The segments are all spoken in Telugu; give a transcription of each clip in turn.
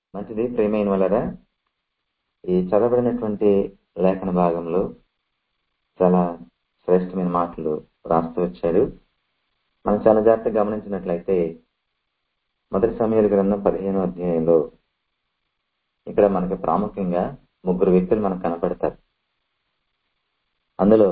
మంచిది ప్రేమైన వాళ్ళరా ఈ చదవబడినటువంటి లేఖన భాగంలో చాలా శ్రేష్టమైన మాటలు రాస్తూ వచ్చాడు మనం చాలా జాగ్రత్తగా గమనించినట్లయితే మొదటి సమయాల గ్రంథం పదిహేనో అధ్యాయంలో ఇక్కడ మనకి ప్రాముఖ్యంగా ముగ్గురు వ్యక్తులు మనకు కనపడతారు అందులో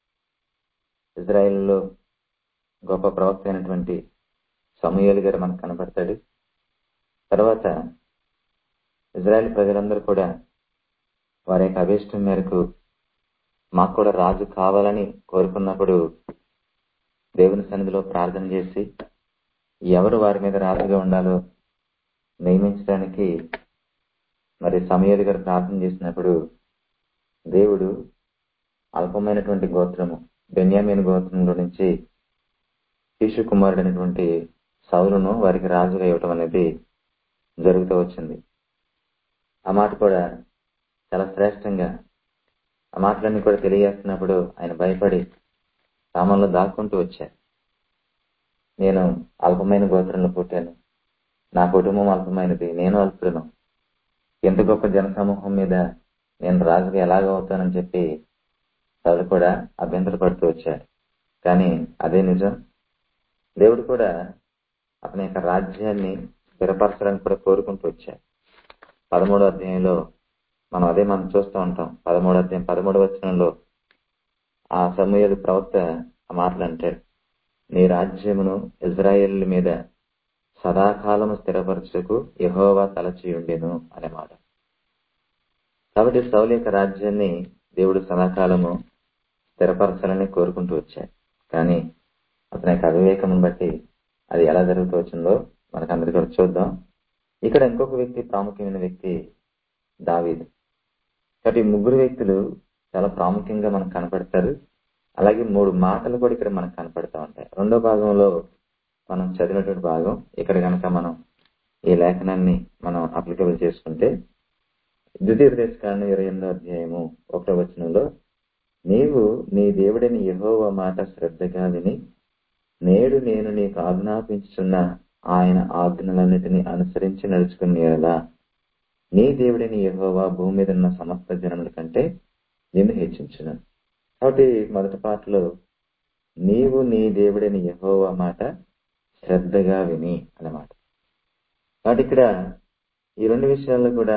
ఇజ్రాయెల్లో గొప్ప ప్రవక్త అయినటువంటి సమూయేలు గారు మనకు కనపడతాడు తర్వాత ఇజ్రాయెల్ ప్రజలందరూ కూడా వారి యొక్క అభిష్టం మేరకు మాకు కూడా రాజు కావాలని కోరుకున్నప్పుడు దేవుని సన్నిధిలో ప్రార్థన చేసి ఎవరు వారి మీద రాజుగా ఉండాలో నియమించడానికి మరి సమయలు గారు ప్రార్థన చేసినప్పుడు దేవుడు అల్పమైనటువంటి గోత్రము బెన్యామీన్ గోత్రంలో నుంచి శిశు కుమారుడు అనేటువంటి సౌలును వారికి రాజుగా ఇవ్వటం అనేది జరుగుతూ వచ్చింది ఆ మాట కూడా చాలా శ్రేష్టంగా ఆ మాటలన్నీ కూడా తెలియజేస్తున్నప్పుడు ఆయన భయపడి సామాన్లు దాక్కుంటూ వచ్చారు నేను అల్పమైన గోత్రంలో పుట్టాను నా కుటుంబం అల్పమైనది నేను అల్పులను ఎంత గొప్ప జనసమూహం మీద నేను రాజుగా ఎలాగ అవుతానని చెప్పి వాళ్ళు కూడా అభ్యంతర పడుతూ వచ్చారు కానీ అదే నిజం దేవుడు కూడా అతని యొక్క రాజ్యాన్ని స్థిరపరచడానికి కూడా కోరుకుంటూ వచ్చారు పదమూడో అధ్యాయంలో మనం అదే మనం చూస్తూ ఉంటాం పదమూడో అధ్యాయం పదమూడవ వచనంలో ఆ సమూహలు ప్రవక్త ఆ మాటలు అంటాడు నీ రాజ్యమును ఇజ్రాయేల్ మీద సదాకాలము స్థిరపరచుటకు యహోవా తలచియుండెను అనే మాట కాబట్టి సౌలు యొక్క రాజ్యాన్ని దేవుడు సదాకాలము స్థిరపరచాలని కోరుకుంటూ వచ్చాడు కానీ అతని యొక్క అవివేకం బట్టి అది ఎలా జరుగుతూ వచ్చిందో మనకు అందరికీ కూడా చూద్దాం ఇక్కడ ఇంకొక వ్యక్తి ప్రాముఖ్యమైన వ్యక్తి దావీదు కాబట్టి ఈ ముగ్గురు వ్యక్తులు చాలా ప్రాముఖ్యంగా మనకు కనపడతారు అలాగే మూడు మాటలు కూడా ఇక్కడ మనకు కనపడతా ఉంటాయి రెండో భాగంలో మనం చదివినటువంటి భాగం ఇక్కడ కనుక మనం ఈ లేఖనాన్ని మనం అప్లికబుల్ చేసుకుంటే ద్వితీయ దేశకాండం ఇరవై ఎనిమిదో అధ్యాయము ఒకటో వచనంలో నీవు నీ దేవుడిని యహోవ మాట శ్రద్ధగా విని నేడు నేను నీకు ఆజ్ఞాపించుచున్న ఆయన ఆజ్ఞలన్నిటినీ అనుసరించి నడుచుకునేలా నీ దేవుడిని యహోవా భూమి మీద ఉన్న సమస్త జనముల కంటే నిన్ను హెచ్చించును కాబట్టి మొదటి పాటలో నీవు నీ దేవుడిని యహోవా మాట శ్రద్ధగా విని అన్నమాట కాబట్టి ఇక్కడ ఈ రెండు విషయాల్లో కూడా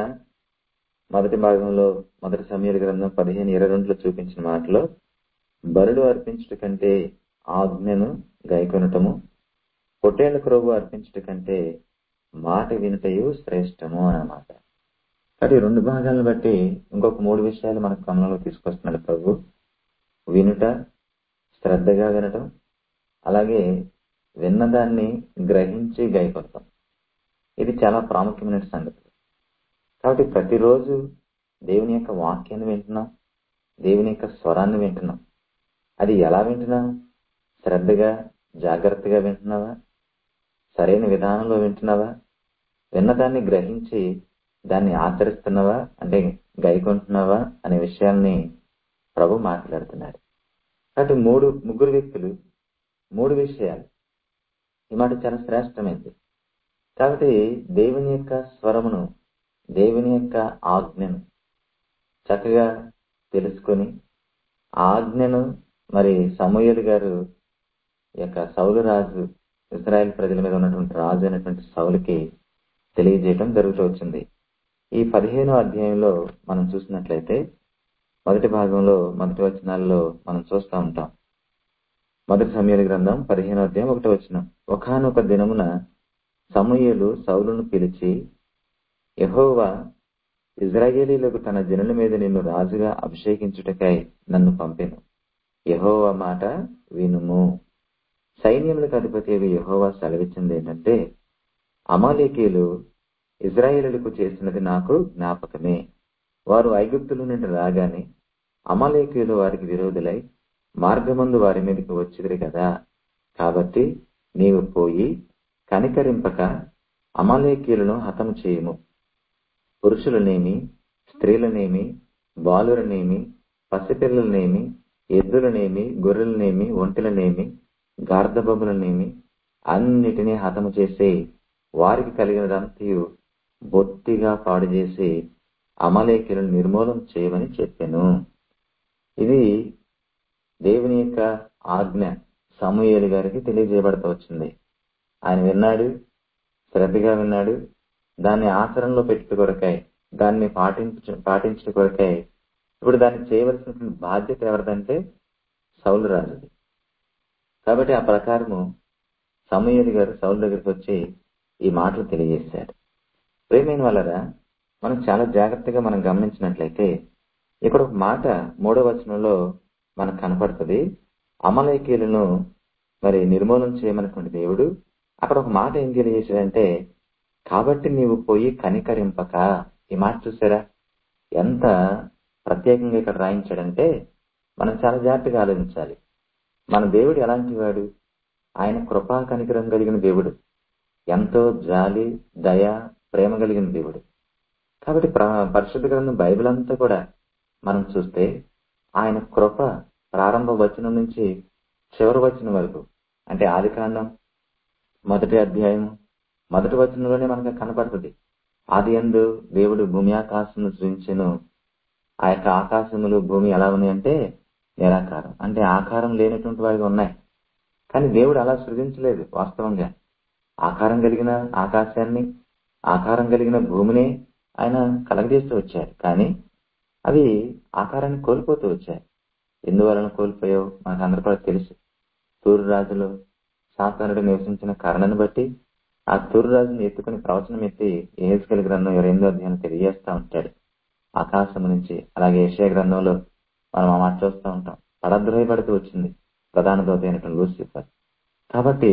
మొదటి భాగంలో మొదటి సమయాల గ్రంథం పదిహేను ఇరవై రెండులో చూపించిన మాటలో బరుడు అర్పించుట కంటే ఆజ్ఞను గైకొనటము పొట్టేళ్ల క్రోగు అర్పించుట కంటే మాట వినుటయు శ్రేష్టము అన్నమాట కాబట్టి రెండు భాగాలను బట్టి ఇంకొక మూడు విషయాలు మనకు గమనంలో తీసుకొస్తున్నాడు ప్రభు వినుట శ్రద్ధగా వినటం అలాగే విన్నదాన్ని గ్రహించి గైకొనటం ఇది చాలా ప్రాముఖ్యమైన సంగతి కాబట్టి ప్రతిరోజు దేవుని యొక్క వాక్యాన్ని వింటున్నాం దేవుని యొక్క స్వరాన్ని వింటున్నాం అది ఎలా వింటున్నాం శ్రద్ధగా జాగ్రత్తగా వింటున్నావా సరైన విధానంలో వింటున్నావా విన్నదాన్ని గ్రహించి దాన్ని ఆచరిస్తున్నావా అంటే గైకొంటున్నావా అనే విషయాల్ని ప్రభు మాట్లాడుతున్నాడు కాబట్టి మూడు ముగ్గురు వ్యక్తులు మూడు విషయాలు ఈ మాట చాలా శ్రేష్టమైంది కాబట్టి దేవుని యొక్క స్వరమును దేవుని యొక్క ఆజ్ఞను చక్కగా తెలుసుకొని ఆజ్ఞను మరి సమూహలు గారు యొక్క సౌలు రాజు ఇజ్రాయెల్ ప్రజల మీద ఉన్నటువంటి రాజు అయినటువంటి సౌలుకి తెలియజేయటం జరుగుతూ వచ్చింది ఈ పదిహేనో అధ్యాయంలో మనం చూసినట్లయితే మొదటి భాగంలో మొదటి వచనాల్లో మనం చూస్తూ ఉంటాం మొదటి సమయాల గ్రంథం పదిహేనో అధ్యాయం ఒకటి వచ్చిన ఒకనొక దినమున సమూహలు సౌలును పిలిచి యహోవా ఇజ్రాయేలీలకు తన జనుల మీద నిన్ను రాజుగా అభిషేకించుటకై నన్ను పంపెను యహోవా మాట వినుము సైన్యములకు అధిపతి యహోవా సెలవిచ్చింది ఏంటంటే అమాలేకీలు ఇజ్రాయేలులకు చేసినది నాకు జ్ఞాపకమే వారు ఐగుప్తుల నుండి రాగానే అమాలేకీయులు వారికి విరోధులై మార్గమందు వారి మీదకి వచ్చిదిరి కదా కాబట్టి నీవు పోయి కనికరింపక అమాలేకీయులను హతము చేయము పురుషులనేమి స్త్రీలనేమి బాలురనేమి పసిపిల్లలనేమి ఎద్దులనేమి గొర్రెలనేమి ఒంటెలనేమి గార్ధబొమ్మలనేమి అన్నిటినీ హతము చేసే వారికి కలిగినదంతయు బొత్తిగా పాడు చేసి అమలేఖ్యులను నిర్మూలన చేయమని చెప్పాను ఇది దేవుని యొక్క ఆజ్ఞ సమూయేలు గారికి తెలియజేయబడతా వచ్చింది ఆయన విన్నాడు శ్రద్ధగా విన్నాడు దాన్ని ఆచరణలో పెట్టుట కొరకాయి దాన్ని పాటించ పాటించట కొరకాయి ఇప్పుడు దాన్ని చేయవలసినటువంటి బాధ్యత ఎవరిదంటే సౌలు రాజుది కాబట్టి ఆ ప్రకారము సమూయేలు గారు సౌలు దగ్గరికి వచ్చి ఈ మాటలు తెలియజేశారు ప్రేమైన వాళ్ళరా మనం చాలా జాగ్రత్తగా మనం గమనించినట్లయితే ఇక్కడ ఒక మాట మూడో వచనంలో మనకు కనపడుతుంది అమలైకీలను మరి నిర్మూలన చేయమన్నటువంటి దేవుడు అక్కడ ఒక మాట ఏం తెలియజేశాడంటే కాబట్టి నీవు పోయి కనికరింపక ఈ మాట చూసారా ఎంత ప్రత్యేకంగా ఇక్కడ రాయించాడంటే మనం చాలా జాగ్రత్తగా ఆలోచించాలి మన దేవుడు ఎలాంటి వాడు ఆయన కృపా కనికరం కలిగిన దేవుడు ఎంతో జాలి దయ ప్రేమ కలిగిన దేవుడు కాబట్టి ప్ర- పరిశుద్ధ గ్రంథం బైబిల్ అంతా కూడా మనం చూస్తే ఆయన కృప ప్రారంభ వచనం నుంచి చివరి వచనం వరకు అంటే ఆది కాండం మొదటి అధ్యాయం మొదటి వచనంలోనే మనకు కనపడుతుంది ఆది ఎందు దేవుడు భూమి ఆకాశమును సృజించెను ఆ యొక్క ఆకాశములు భూమి ఎలా ఉన్నాయంటే నిరాకారం అంటే ఆకారం లేనటువంటి వాడిగా ఉన్నాయి కానీ దేవుడు అలా సృజించలేదు వాస్తవంగా ఆకారం కలిగిన ఆకాశాన్ని ఆకారం కలిగిన భూమిని ఆయన కలగజేస్తూ వచ్చారు కానీ అవి ఆకారాన్ని కోల్పోతూ వచ్చాయి ఎందువలన కోల్పోయావు మనకు అందరూ కూడా తెలుసు తూరు రాజులో సాతానుడు నివసించిన కారణాన్ని బట్టి ఆ తూరు రాజుని ఎత్తుకుని ప్రవచనం ఎత్తి ఏహెచ్కల్ గ్రంథం ఇరవై ఎనిమిదో అధ్యాయం తెలియజేస్తా ఉంటాడు ఆకాశం నుంచి అలాగే ఏషియా గ్రంథంలో మనం ఆ మాట చూస్తూ ఉంటాం పడద్రోయబడుతూ వచ్చింది ప్రధాన దోత అయినటువంటి లూసిఫర్ కాబట్టి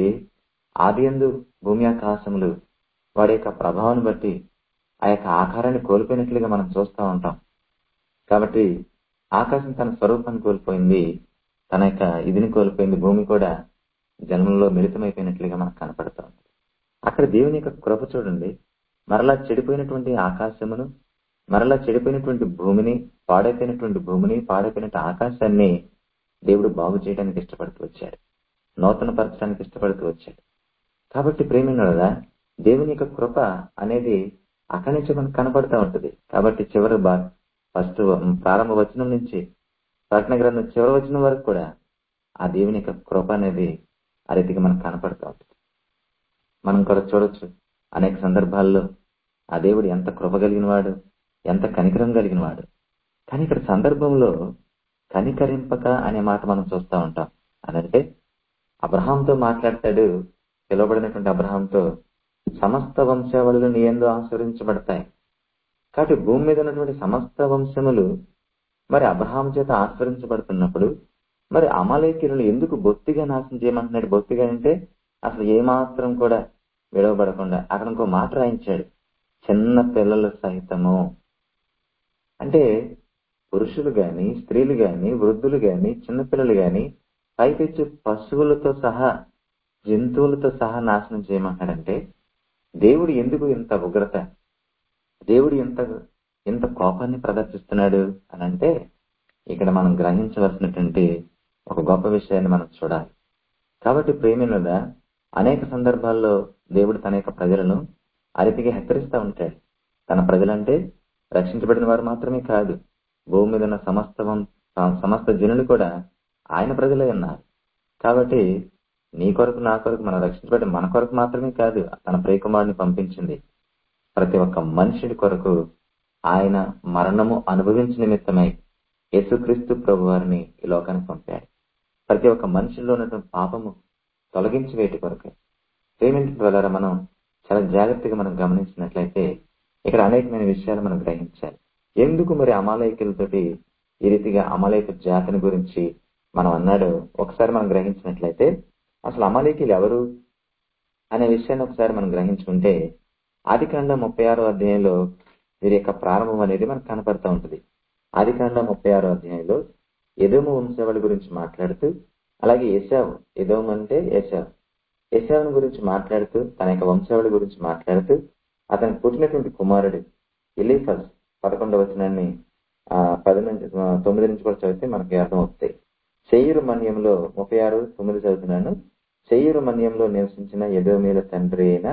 ఆది ఎందు భూమి ఆకాశములు వాడి యొక్క ప్రభావాన్ని బట్టి ఆ యొక్క ఆకారాన్ని కోల్పోయినట్లుగా మనం చూస్తూ ఉంటాం కాబట్టి ఆకాశం తన స్వరూపాన్ని కోల్పోయింది తన యొక్క ఇదిని కోల్పోయింది భూమి కూడా జన్మలో మిళితమైపోయినట్లుగా మనకు కనపడతా ఉంది అక్కడ దేవుని యొక్క కృప చూడండి మరలా చెడిపోయినటువంటి ఆకాశమును మరలా చెడిపోయినటువంటి భూమిని పాడైపోయినటువంటి భూమిని పాడైపోయినటువంటి ఆకాశాన్ని దేవుడు బాగు చేయడానికి ఇష్టపడుతూ వచ్చాడు నూతన పరచడానికి ఇష్టపడుతూ వచ్చాడు కాబట్టి ప్రేమినులరా దేవుని యొక్క కృప అనేది అక్కడి నుంచి మనకు కనపడతా ఉంటుంది కాబట్టి చివరి బా ఫస్ట్ ప్రారంభ వచనం నుంచి ప్రకటన గ్రంథం చివరి వచనం వరకు కూడా ఆ దేవుని యొక్క కృప అనేది ఆ రీతిగా మనకు కనపడతా ఉంటుంది మనం కూడా చూడొచ్చు అనేక సందర్భాల్లో ఆ దేవుడు ఎంత కృప కలిగిన వాడు ఎంత కనికరం కలిగిన వాడు కానీ ఇక్కడ సందర్భంలో కనికరింపక అనే మాట మనం చూస్తూ ఉంటాం అనంటే అబ్రహాంతో మాట్లాడతాడు పిలువబడినటువంటి అబ్రహాంతో సమస్త వంశావళులు నీ ఎందు ఆశ్రయించబడతాయి కాబట్టి భూమి మీద ఉన్నటువంటి సమస్త వంశములు మరి అబ్రహాం చేత ఆశ్రయించబడుతున్నప్పుడు మరి అమలేకిరులు ఎందుకు బొత్తిగా నాశనం చేయమంటున్నాడు బొత్తిగా అంటే అసలు ఏమాత్రం కూడా విడవబడకుండా అక్కడ ఇంకో మాట రాయించాడు చిన్న పిల్లలు సహితము అంటే పురుషులు గాని స్త్రీలు గాని వృద్ధులు గాని చిన్నపిల్లలు గాని పైపెచ్చు పశువులతో సహా జంతువులతో సహా నాశనం చేయమంటాడంటే దేవుడు ఎందుకు ఇంత ఉగ్రత దేవుడు ఎంత ఇంత కోపాన్ని ప్రదర్శిస్తున్నాడు అని అంటే ఇక్కడ మనం గ్రహించవలసినటువంటి ఒక గొప్ప విషయాన్ని మనం చూడాలి కాబట్టి ప్రేమినుగా అనేక సందర్భాల్లో దేవుడు తన యొక్క ప్రజలను అరితిగా హెచ్చరిస్తూ ఉంటాడు తన ప్రజలంటే రక్షించబడిన వారు మాత్రమే కాదు భూమి మీద ఉన్న సమస్త వం- సమస్త జనులు కూడా ఆయన ప్రజలే ఉన్నారు కాబట్టి నీ కొరకు నా కొరకు మనం రక్షించబడి మన కొరకు మాత్రమే కాదు తన ప్రియకుమారుని పంపించింది ప్రతి ఒక్క మనుషుడి కొరకు ఆయన మరణము అనుభవించిన నిమిత్తమై యేసుక్రీస్తు ప్రభు వారిని ఈ లోకానికి పంపాడు ప్రతి ఒక్క మనిషిలో ఉన్నటువంటి పాపము తొలగించి వేటి కొరకు పేమెంట్ ద్వారా మనం చాలా జాగ్రత్తగా మనం గమనించినట్లయితే ఇక్కడ అనేకమైన విషయాలు మనం గ్రహించాలి ఎందుకు మరి అమాలయకులతోటి ఈ రీతిగా అమాలయక జాతిని గురించి మనం అన్నాడు ఒకసారి మనం గ్రహించినట్లయితే అసలు అమాలయకులు ఎవరు అనే విషయాన్ని ఒకసారి మనం గ్రహించుకుంటే ఆదికాండ ముప్పై ఆరో అధ్యాయంలో వీరి యొక్క ప్రారంభం అనేది మనకు కనపడతా ఉంటుంది ఆదికాండ ముప్పై ఆరో అధ్యాయంలో ఎదోము వంశావళి గురించి మాట్లాడుతూ అలాగే యశావు ఎదోము అంటే యశావు యశావుని గురించి మాట్లాడుతూ తన యొక్క వంశావళి గురించి మాట్లాడుతూ అతనికి పుట్టినటువంటి కుమారుడు ఎలీఫస్ పదకొండవ వచనాన్ని ఆ, పది నుంచి ఆ, తొమ్మిది నుంచి కూడా చదివితే మనకి అర్థం అవుతాయి శయ్యూరు మన్యంలో ముప్పై ఆరు తొమ్మిది చదువుతున్నాను శయ్యూరు మన్యంలో నివసించిన ఎదోమీల తండ్రి అయిన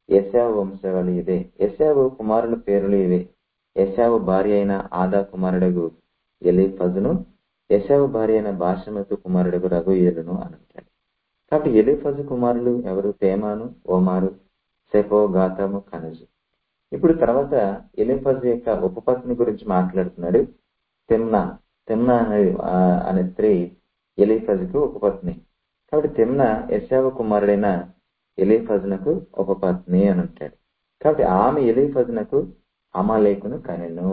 యశావు వంశావళి ఇదే యశావు కుమారుల పేర్లు ఇవే యశావు భార్య అయిన ఆదా కుమారుడగు ఎలీఫజును యశావు భార్య అయిన భాషమతు కుమారుడగు రఘుయేలును అని అంటాడు కాబట్టి ఎలీఫజు కుమారులు ఎవరు తేమాను ఓమారు సెఫో గాతము కనుజు ఇప్పుడు తర్వాత ఎలీఫజు యొక్క ఉపపత్ని గురించి మాట్లాడుతున్నాడు తిమ్నా తిమ్నా అనే ఆ, అనే స్త్రీ ఎలీఫజుకు ఉపపత్ని కాబట్టి తిమ్నా యశావు కుమారుడైన ఎలీఫజునకు ఉపపత్ని అని అంటాడు కాబట్టి ఆమె ఎలీఫజునకు అమాలేకును కనెను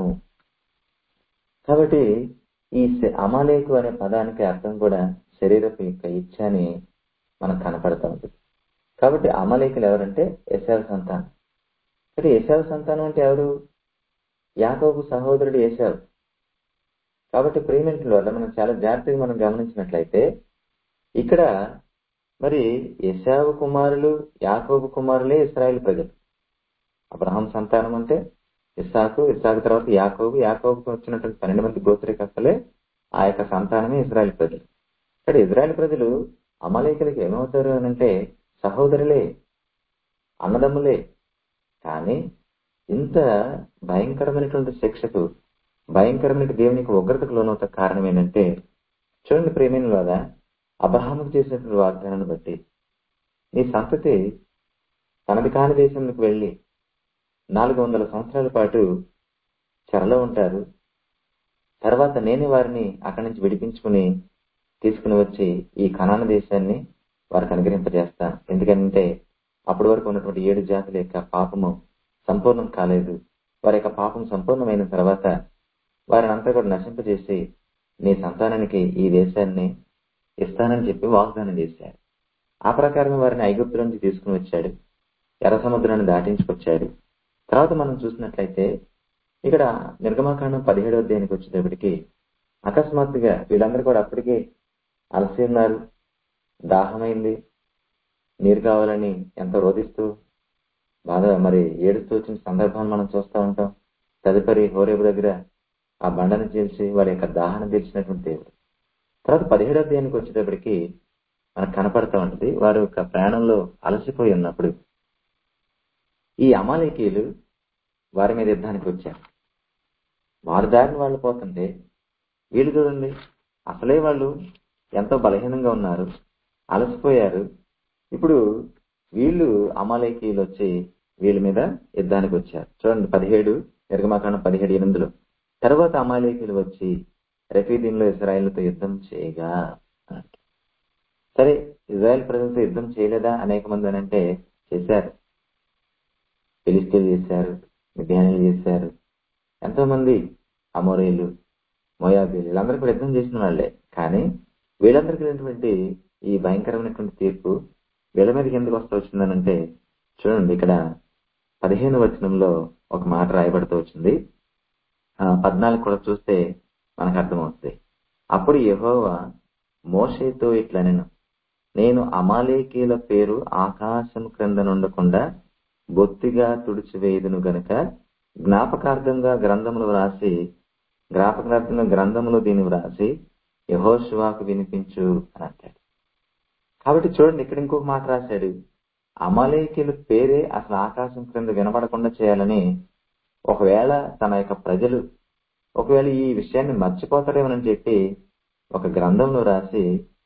కాబట్టి ఈ శ- అమాలేకు అనే పదానికి అర్థం కూడా శరీరపు యొక్క ఇచ్చ అని మనకు కనపడతా ఉంటుంది కాబట్టి అమాలేకులు ఎవరంటే యశావు సంతానం అంటే యశావు సంతానం అంటే ఎవరు యాకోబు సహోదరుడు యశావు కాబట్టి ప్రేమించిన వల్ల మనం చాలా జాగ్రత్తగా మనం గమనించినట్లయితే ఇక్కడ మరి యశావు కుమారులు యాకోబు కుమారులే ఇస్రాయేల్ ప్రజలు అబ్రహాం సంతానం అంటే ఇస్సాకు ఇస్సాకు తర్వాత యాకోబు యాకోబుకు వచ్చినటువంటి పన్నెండు మంది గోత్రికస్తలే ఆ యొక్క సంతానమే ఇజ్రాయెల్ ప్రజలు ఇక్కడ ఇజ్రాయెల్ ప్రజలు అమలేకులకి ఏమవుతారు అని అంటే సహోదరులే అన్నదమ్ములే కానీ ఇంత భయంకరమైనటువంటి శిక్షకు భయంకరమైన దేవునికి ఉగ్రతకు లోనవుత కారణం ఏంటంటే చూడండి ప్రేమైన వాదా అబ్రహాముకు చేసినటువంటి వాగ్దానాన్ని బట్టి నీ సంతతి తనది కాని దేశంలోకి వెళ్ళి నాలుగు వందల సంవత్సరాల పాటు చెరలో ఉంటారు తర్వాత నేనే వారిని అక్కడి నుంచి విడిపించుకుని తీసుకుని వచ్చి ఈ కనాన దేశాన్ని వారికి అనుగ్రహింపజేస్తాను ఎందుకంటే అప్పటి వరకు ఉన్నటువంటి ఏడు జాతుల యొక్క పాపము సంపూర్ణం కాలేదు వారి యొక్క పాపం సంపూర్ణమైన తర్వాత వారిని అంతా కూడా నశింపజేసి నీ సంతానానికి ఈ దేశాన్ని ఇస్తానని చెప్పి వాగ్దానం చేశాడు ఆ ప్రకారం వారిని ఐగుప్తు నుంచి తీసుకుని వచ్చాడు ఎర్ర సముద్రాన్ని దాటించుకొచ్చాడు తర్వాత మనం చూసినట్లయితే ఇక్కడ నిర్గమాకాండం పదిహేడవ అధ్యాయానికి వచ్చేటప్పటికి అకస్మాత్తుగా వీళ్ళందరూ కూడా అప్పటికే అలసి ఉన్నారు దాహమైంది నీరు కావాలని ఎంత రోధిస్తూ బాధ మరి ఏడుస్తూ వచ్చిన సందర్భాన్ని మనం చూస్తూ ఉంటాం తదుపరి హోరేబు దగ్గర ఆ బండను చేసి వారి యొక్క దాహనం తీర్చినటువంటి దేవుడు తర్వాత పదిహేడవ అధ్యాయానికి వచ్చేటప్పటికి మనకు కనపడతా ఉంటుంది వారి యొక్క ప్రయాణంలో అలసిపోయి ఉన్నప్పుడు ఈ అమాలేకీయులు వారి మీద యుద్ధానికి వచ్చారు వారి దారిని వాళ్ళు పోతుంటే వీళ్ళు చూడండి అసలే వాళ్ళు ఎంతో బలహీనంగా ఉన్నారు అలసిపోయారు ఇప్పుడు వీళ్ళు అమాలేకీయులు వచ్చి వీళ్ళ మీద యుద్ధానికి వచ్చారు చూడండి పదిహేడు నిర్గమాకాండం పదిహేడు ఎనిమిదిలో తర్వాత అమాలేకీయులు వచ్చి రెఫీదీన్లో ఇజ్రాయెల్తో యుద్ధం చేయగా అన్నట్టు. సరే ఇజ్రాయెల్ ప్రజలతో యుద్ధం చేయలేదా అనేక మంది అని అంటే చేశారు ఫిలిస్తీన్లు చేశారు మిథ్యానులు చేశారు ఎంతో మంది అమోరేలు మోయాబీలు వీళ్ళందరూ కూడా యుద్ధం చేసిన వాళ్ళే కానీ వీళ్ళందరికీ లేనటువంటి ఈ భయంకరమైనటువంటి తీర్పు వీళ్ళ మీదకి ఎందుకు వస్తూ వచ్చిందనంటే చూడండి ఇక్కడ పదిహేను వచనంలో ఒక మాట రాయబడుతూ వచ్చింది ఆ, పద్నాలుగు కూడా చూస్తే మనకు అర్థమవుతుంది అప్పుడు యెహోవా మోషేతో ఇట్లా నేను నేను అమాలేకీల పేరు ఆకాశం క్రింద నుండకుండా బొత్తిగా తుడిచివేయుదును గనుక జ్ఞాపకార్థంగా గ్రంథములు వ్రాసి జ్ఞాపకార్థంగా గ్రంథములు దీన్ని వ్రాసి యహోశివాకు వినిపించు అని అంటాడు కాబట్టి చూడండి ఇక్కడ ఇంకొక మాట రాశాడు అమాలేకీల పేరే అసలు ఆకాశం క్రింద వినపడకుండా చేయాలని ఒకవేళ తన యొక్క ప్రజలు ఒకవేళ ఈ విషయాన్ని మర్చిపోతారేమోనని చెప్పి ఒక గ్రంథంలో రాసి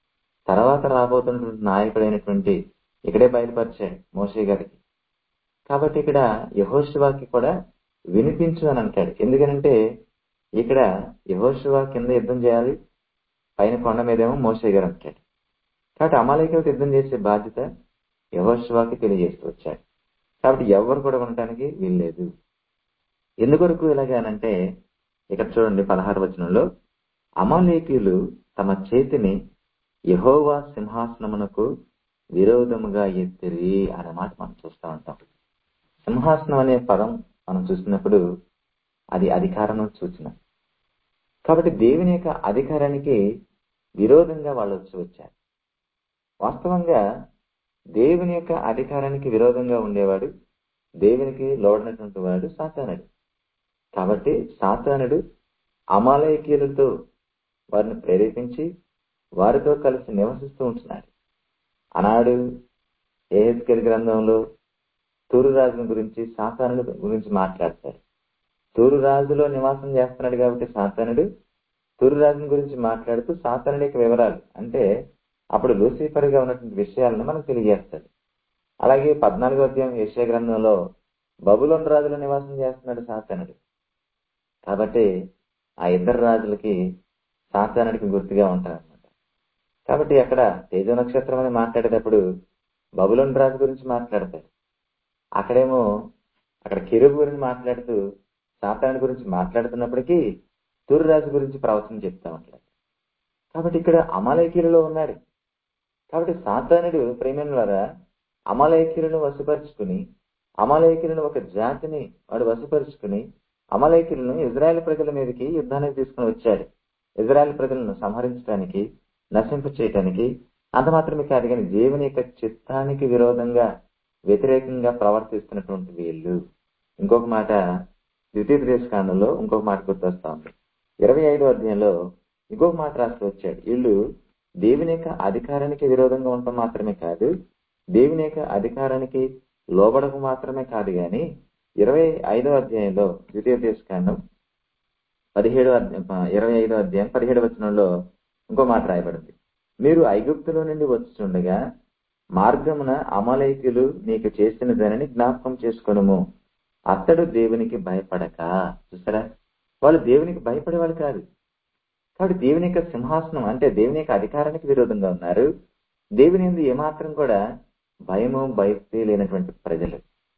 తర్వాత రాబోతున్నటువంటి నాయకుడైనటువంటి ఇక్కడే బయలుపరిచాడు మోషే గారికి కాబట్టి ఇక్కడ యహోశివాకి కూడా వినిపించు అని అంటాడు ఎందుకనంటే ఇక్కడ యహోశివా కింద యుద్ధం చేయాలి పైన కొండ మీదేమో మోషే గారు అంటాడు కాబట్టి అమాలేకులకు యుద్ధం చేసే బాధ్యత యహోశివాకి తెలియజేస్తూ వచ్చాడు కాబట్టి ఎవరు కూడా ఉండటానికి వీల్లేదు ఎందుకొరకు ఇలాగానంటే ఇక్కడ చూడండి పదహారు వచనంలో అమాలేకీయులు తమ చేతిని యహోవా సింహాసనమునకు విరోధముగా ఎత్తిరి అనే మాట మనం చూస్తూ ఉంటాం సింహాసనం అనే పదం మనం చూసినప్పుడు అది అధికారం సూచన కాబట్టి దేవుని యొక్క అధికారానికి విరోధంగా వాళ్ళు వచ్చి వచ్చారు వాస్తవంగా దేవుని యొక్క అధికారానికి విరోధంగా ఉండేవాడు దేవునికి లోడనటువంటి వాడు సాతానుడు కాబట్టి సాతానుడు అమాలయకీయులతో వారిని ప్రేరేపించి వారితో కలిసి నివసిస్తూ ఉంటున్నాడు ఆనాడు ఏహెచ్కెల్ గ్రంథంలో తూరు రాజుల గురించి సాతానుడు గురించి మాట్లాడతారు తూరు రాజులో నివాసం చేస్తున్నాడు కాబట్టి సాతానుడు తూరు రాజుని గురించి మాట్లాడుతూ సాతానుడి యొక్క వివరాలు అంటే అప్పుడు లూసిఫర్ గా ఉన్నటువంటి విషయాలను మనకు తెలియజేస్తాడు అలాగే పద్నాలుగో అధ్యాయం యశ్య గ్రంథంలో బబులోన్ రాజుల నివాసం చేస్తున్నాడు సాతానుడు కాబట్టి ఆ ఇద్దరు రాజులకి సాతానుడికి గుర్తుగా ఉంటారన్నమాట కాబట్టి అక్కడ తేజో నక్షత్రం అని మాట్లాడేటప్పుడు బబులోన్ రాజు గురించి మాట్లాడతారు అక్కడేమో అక్కడ కిరుబు గురించి మాట్లాడుతూ సాతానుడి గురించి మాట్లాడుతున్నప్పటికీ తూర్రాజు గురించి ప్రవచనం చెప్తా ఉంటాడు కాబట్టి ఇక్కడ అమలైక్యులలో ఉన్నాడు కాబట్టి సాతానుడు ప్రేమైన ద్వారా అమలైక్యులను వశపరుచుకుని అమలైక్యులను ఒక జాతిని వాడు వశపరుచుకుని అమలైక్యులను ఇజ్రాయెల్ ప్రజల మీదకి యుద్ధానికి తీసుకుని వచ్చాడు ఇజ్రాయెల్ ప్రజలను సంహరించడానికి నశింప చేయటానికి అంత మాత్రమే కాదు కానీ దేవుని యొక్క చిత్తానికి విరోధంగా వ్యతిరేకంగా ప్రవర్తిస్తున్నటువంటి వీళ్ళు ఇంకొక మాట ద్వితీయ దేశకాండంలో ఇంకొక మాట గుర్తొస్తా ఉంది ఇరవై ఐదో అధ్యాయంలో ఇంకొక మాట రాస్తూ వచ్చాడు వీళ్ళు దేవుని యొక్క అధికారానికి విరోధంగా ఉండటం మాత్రమే కాదు దేవుని యొక్క అధికారానికి లోబడకు మాత్రమే కాదు గాని ఇరవై ఐదో అధ్యాయంలో ద్వితీయ దేశకాండం పదిహేడో అధ్యాయం ఇరవై ఐదో అధ్యాయం పదిహేడు వచనంలో ఇంకో మాట రాయబడింది మీరు ఐగుప్తులో నుండి వచ్చుండగా మార్గమున అమలైకులు నీకు చేసిన దానిని జ్ఞాపకం చేసుకొనుము అతడు దేవునికి భయపడక చూసారా వాళ్ళు దేవునికి భయపడేవాళ్ళు కాదు కాబట్టి దేవుని యొక్క సింహాసనం అంటే దేవుని యొక్క అధికారానికి విరోధంగా ఉన్నారు దేవుని ఎందు ఏమాత్రం కూడా భయము భయక్తి లేనటువంటి ప్రజలు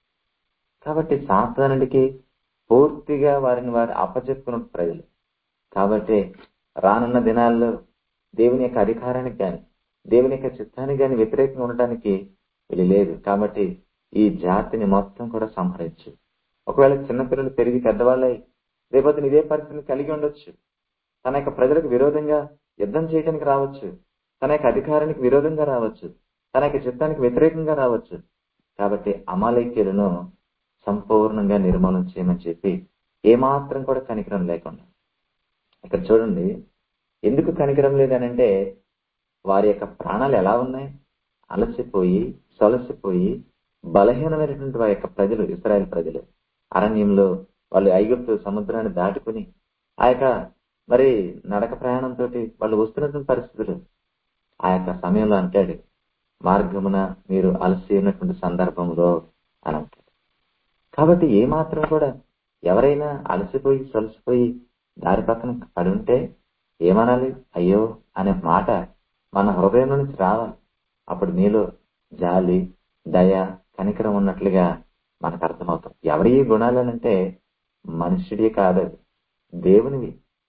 కాబట్టి సాతానుడికి పూర్తిగా వారిని వారు అప్పచెప్పుకున్న ప్రజలు కాబట్టి రానున్న దినాల్లో దేవుని యొక్క అధికారానికి కానీ దేవుని యొక్క చిత్తానికి కానీ వ్యతిరేకంగా ఉండటానికి వీళ్ళు లేదు కాబట్టి ఈ జాతిని మొత్తం కూడా సంహరించు ఒకవేళ చిన్నపిల్లలు పెరిగి పెద్దవాళ్ళై రేపొద్దున ఇదే పరిస్థితిని కలిగి ఉండొచ్చు తన యొక్క ప్రజలకు విరోధంగా యుద్ధం చేయడానికి రావచ్చు తన యొక్క అధికారానికి విరోధంగా రావచ్చు తన యొక్క చిత్తానికి వ్యతిరేకంగా రావచ్చు కాబట్టి అమాలైక్యులను సంపూర్ణంగా నిర్మూలన చేయమని చెప్పి ఏమాత్రం కూడా కనికరం లేకుండా ఇక్కడ చూడండి ఎందుకు కనికరం లేదనంటే వారి యొక్క ప్రాణాలు ఎలా ఉన్నాయి అలసిపోయి సొలసిపోయి బలహీనమైనటువంటి వారి యొక్క ప్రజలు ఇస్రాయల్ ప్రజలు అరణ్యంలో వాళ్ళు ఐగుప్తు సముద్రాన్ని దాటుకుని ఆ యొక్క మరి నడక ప్రయాణంతో వాళ్ళు వస్తున్నటువంటి పరిస్థితులు ఆ యొక్క సమయంలో అంటాడు మార్గమున మీరు అలసి ఉన్నటువంటి సందర్భంలో అని అంటాడు కాబట్టి ఏ మాత్రం కూడా ఎవరైనా అలసిపోయి సొలసిపోయి దారి పక్కన పడి ఉంటే ఏమనాలి అయ్యో అనే మాట మన హృదయం నుంచి రావాలి అప్పుడు నీలో జాలి దయ కనికరం ఉన్నట్లుగా మనకు అర్థమవుతుంది ఎవరి ఈ గుణాలనంటే మనుష్యుడి కాదు అది దేవునివి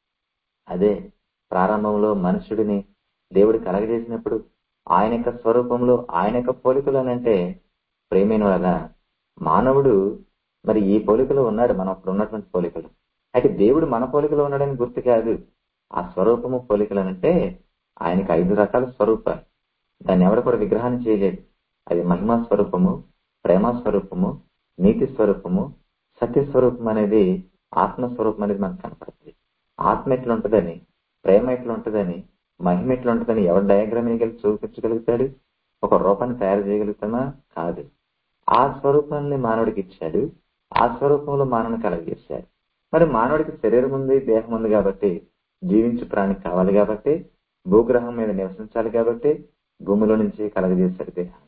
అదే ప్రారంభంలో మనుషుడిని దేవుడు కలగజేసినప్పుడు ఆయన యొక్క స్వరూపంలో ఆయన యొక్క పోలికలు అంటే ప్రేమైన వల్ల మానవుడు మరి ఈ పోలికలో ఉన్నాడు మనం అప్పుడు ఉన్నటువంటి పోలికలు అయితే దేవుడు మన పోలికలో ఉన్నాడని గుర్తు కాదు ఆ స్వరూపము పోలికలు అంటే ఆయనకి ఐదు రకాల స్వరూపాలు దాన్ని ఎవడ కూడా విగ్రహాన్ని చేయలేదు అది మహిమా స్వరూపము ప్రేమ స్వరూపము నీతి స్వరూపము సత్య స్వరూపం అనేది ఆత్మ స్వరూపం అనేది మనకు కనపడుతుంది ఆత్మ ఎట్లుంటదని ప్రేమ ఎట్లుంటదని మహిమ ఎట్లుంటదని ఎవరు డయాగ్రామ్ వేయగలిగి చూపించగలుగుతాడు ఒక రూపాన్ని తయారు చేయగలుగుతామా కాదు ఆ స్వరూపాన్ని మానవుడికి ఇచ్చాడు ఆ స్వరూపంలో మానవుని కలగజేశాడు మరి మానవుడికి శరీరం ఉంది దేహం ఉంది కాబట్టి జీవించు ప్రాణి కావాలి కాబట్టి భూగ్రహం మీద నివసించాలి కాబట్టి భూమిలో నుంచి కలగజేశాడు దేహాన్ని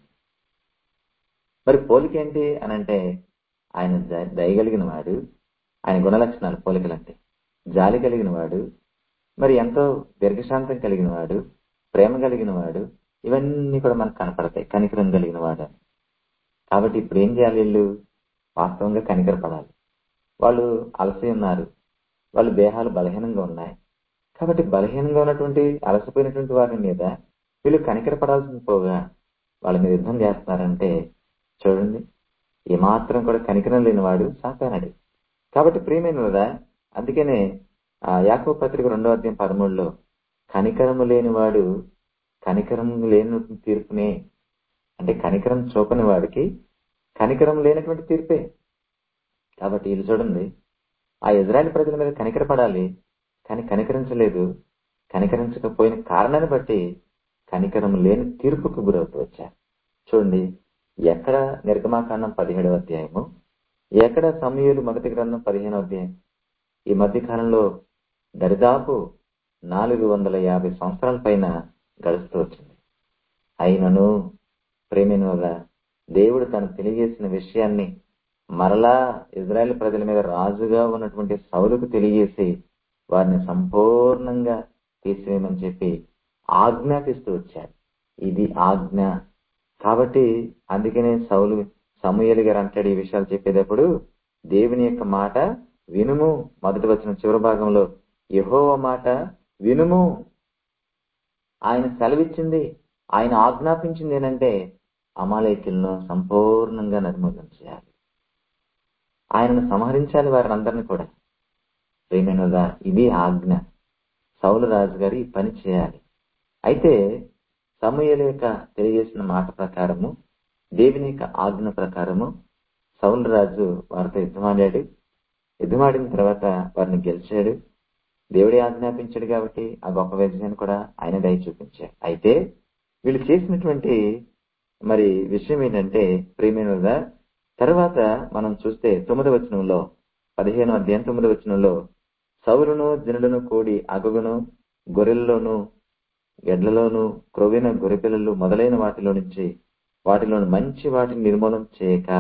మరి పోలిక ఏంటి అని అంటే ఆయన ద- దయగలిగిన వాడు ఆయన గుణలక్షణాలు పోలికలంటే జాలి కలిగిన వాడు మరి ఎంతో దీర్ఘశాంతం కలిగిన వాడు ప్రేమ కలిగిన వాడు ఇవన్నీ కూడా మనకు కనపడతాయి కనికరం కలిగిన వాడు అని. కాబట్టి ఇప్పుడు ఏం చేయాలి వీళ్ళు వాస్తవంగా కనికరపడాలి వాళ్ళు అలసి ఉన్నారు వాళ్ళ దేహాలు బలహీనంగా ఉన్నాయి కాబట్టి బలహీనంగా ఉన్నటువంటి అలసిపోయినటువంటి వారి మీద వీళ్ళు కనికరపడాల్సింది పోగా వాళ్ళ మీద యుద్ధం చేస్తున్నారంటే చూడండి ఏమాత్రం కూడా కనికరం లేనివాడు సాతానుడు కాబట్టి ప్రియమైన కదా అందుకనే ఆ యాకో పత్రిక రెండో అధ్యాయం పదమూడులో కనికరము లేనివాడు కనికరం లేని తీర్పునే అంటే కనికరం చూపని వాడికి కనికరం లేనటువంటి తీర్పే కాబట్టి ఇది చూడండి ఆ ఇజ్రాయెల్ ప్రజల మీద కనికరపడాలి కానీ కనికరించలేదు కనికరించకపోయిన కారణాన్ని బట్టి కనికరం లేని తీర్పుకు గురవుతూ వచ్చారు చూడండి ఎక్కడ నిర్గమాకాండం పదిహేడవ అధ్యాయము ఎక్కడ సమయూలు మొదటి గ్రంథం పదిహేనవ అధ్యాయం ఈ మధ్య కాలంలో దరిదాపు నాలుగు వందల యాభై సంవత్సరాల పైన గడుస్తూ వచ్చింది అయినను ప్రేమిన వల్ల దేవుడు తను తెలియజేసిన విషయాన్ని మరలా ఇజ్రాయెల్ ప్రజల మీద రాజుగా ఉన్నటువంటి సౌలుకు తెలియజేసి వారిని సంపూర్ణంగా తీసివేయమని చెప్పి ఆజ్ఞాపిస్తూ వచ్చాడు ఇది ఆజ్ఞ కాబట్టి అందుకనే సౌలు సమూహలు గారు అంటాడు ఈ విషయాలు చెప్పేటప్పుడు దేవుని యొక్క మాట వినుము మొదటి వచ్చిన చివరి భాగంలో యహోవ మాట వినుము ఆయన సెలవిచ్చింది ఆయన ఆజ్ఞాపించింది ఏంటంటే అమాలేకులను సంపూర్ణంగా నిర్మూలన చేయాలి ఆయనను సంహరించాలి వారిని అందరిని కూడా ప్రేమైనదా ఇది ఆజ్ఞ సౌలు రాజు గారు ఈ పని చేయాలి అయితే సమూహల యొక్క తెలియజేసిన మాట ప్రకారము దేవుని యొక్క ఆజ్ఞ ప్రకారము సౌలు రాజు వారితో యుద్ధమాడాడు యుద్ధమాడిన తర్వాత వారిని గెలిచాడు దేవుడే ఆజ్ఞాపించాడు కాబట్టి ఆ గొప్ప విజయాన్ని కూడా ఆయన దయ చూపించాడు అయితే వీళ్ళు చేసినటువంటి మరి విషయం ఏంటంటే ప్రేమైన తర్వాత మనం చూస్తే తొమ్మిది వచనంలో పదిహేను అధ్యాయం తొమ్మిది వచనంలో సౌరును జనులను కూడి అగుగును గొర్రెల్లోను ఎడ్లలోను క్రొవ్విన గొర్రెపిల్లలు మొదలైన వాటిలో నుంచి వాటిలోని మంచి వాటిని నిర్మూలన చేయక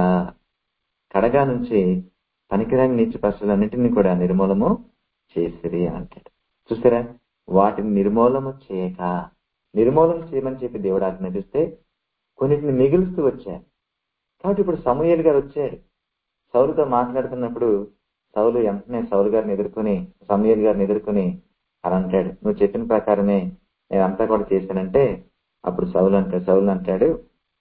కడగా నుంచి పనికిరాని నీచి పశువులన్నింటినీ కూడా నిర్మూలము చేసిరి అని అంటాడు చూసారా వాటిని నిర్మూలము చేయక నిర్మూలన చేయమని చెప్పి దేవుడు ఆజ్ఞాపిస్తే కొన్నిటిని మిగులుస్తూ వచ్చారు కాబట్టి ఇప్పుడు సమూహలు గారు వచ్చాడు సౌలుతో మాట్లాడుతున్నప్పుడు సౌలు వెంటనే సౌలు గారిని ఎదుర్కొని సమూహల్ గారిని ఎదుర్కొని అని అంటాడు నువ్వు చెప్పిన ప్రకారమే నేను అంతా కూడా చేశానంటే అప్పుడు సౌలు అంటాడు సౌలు అంటాడు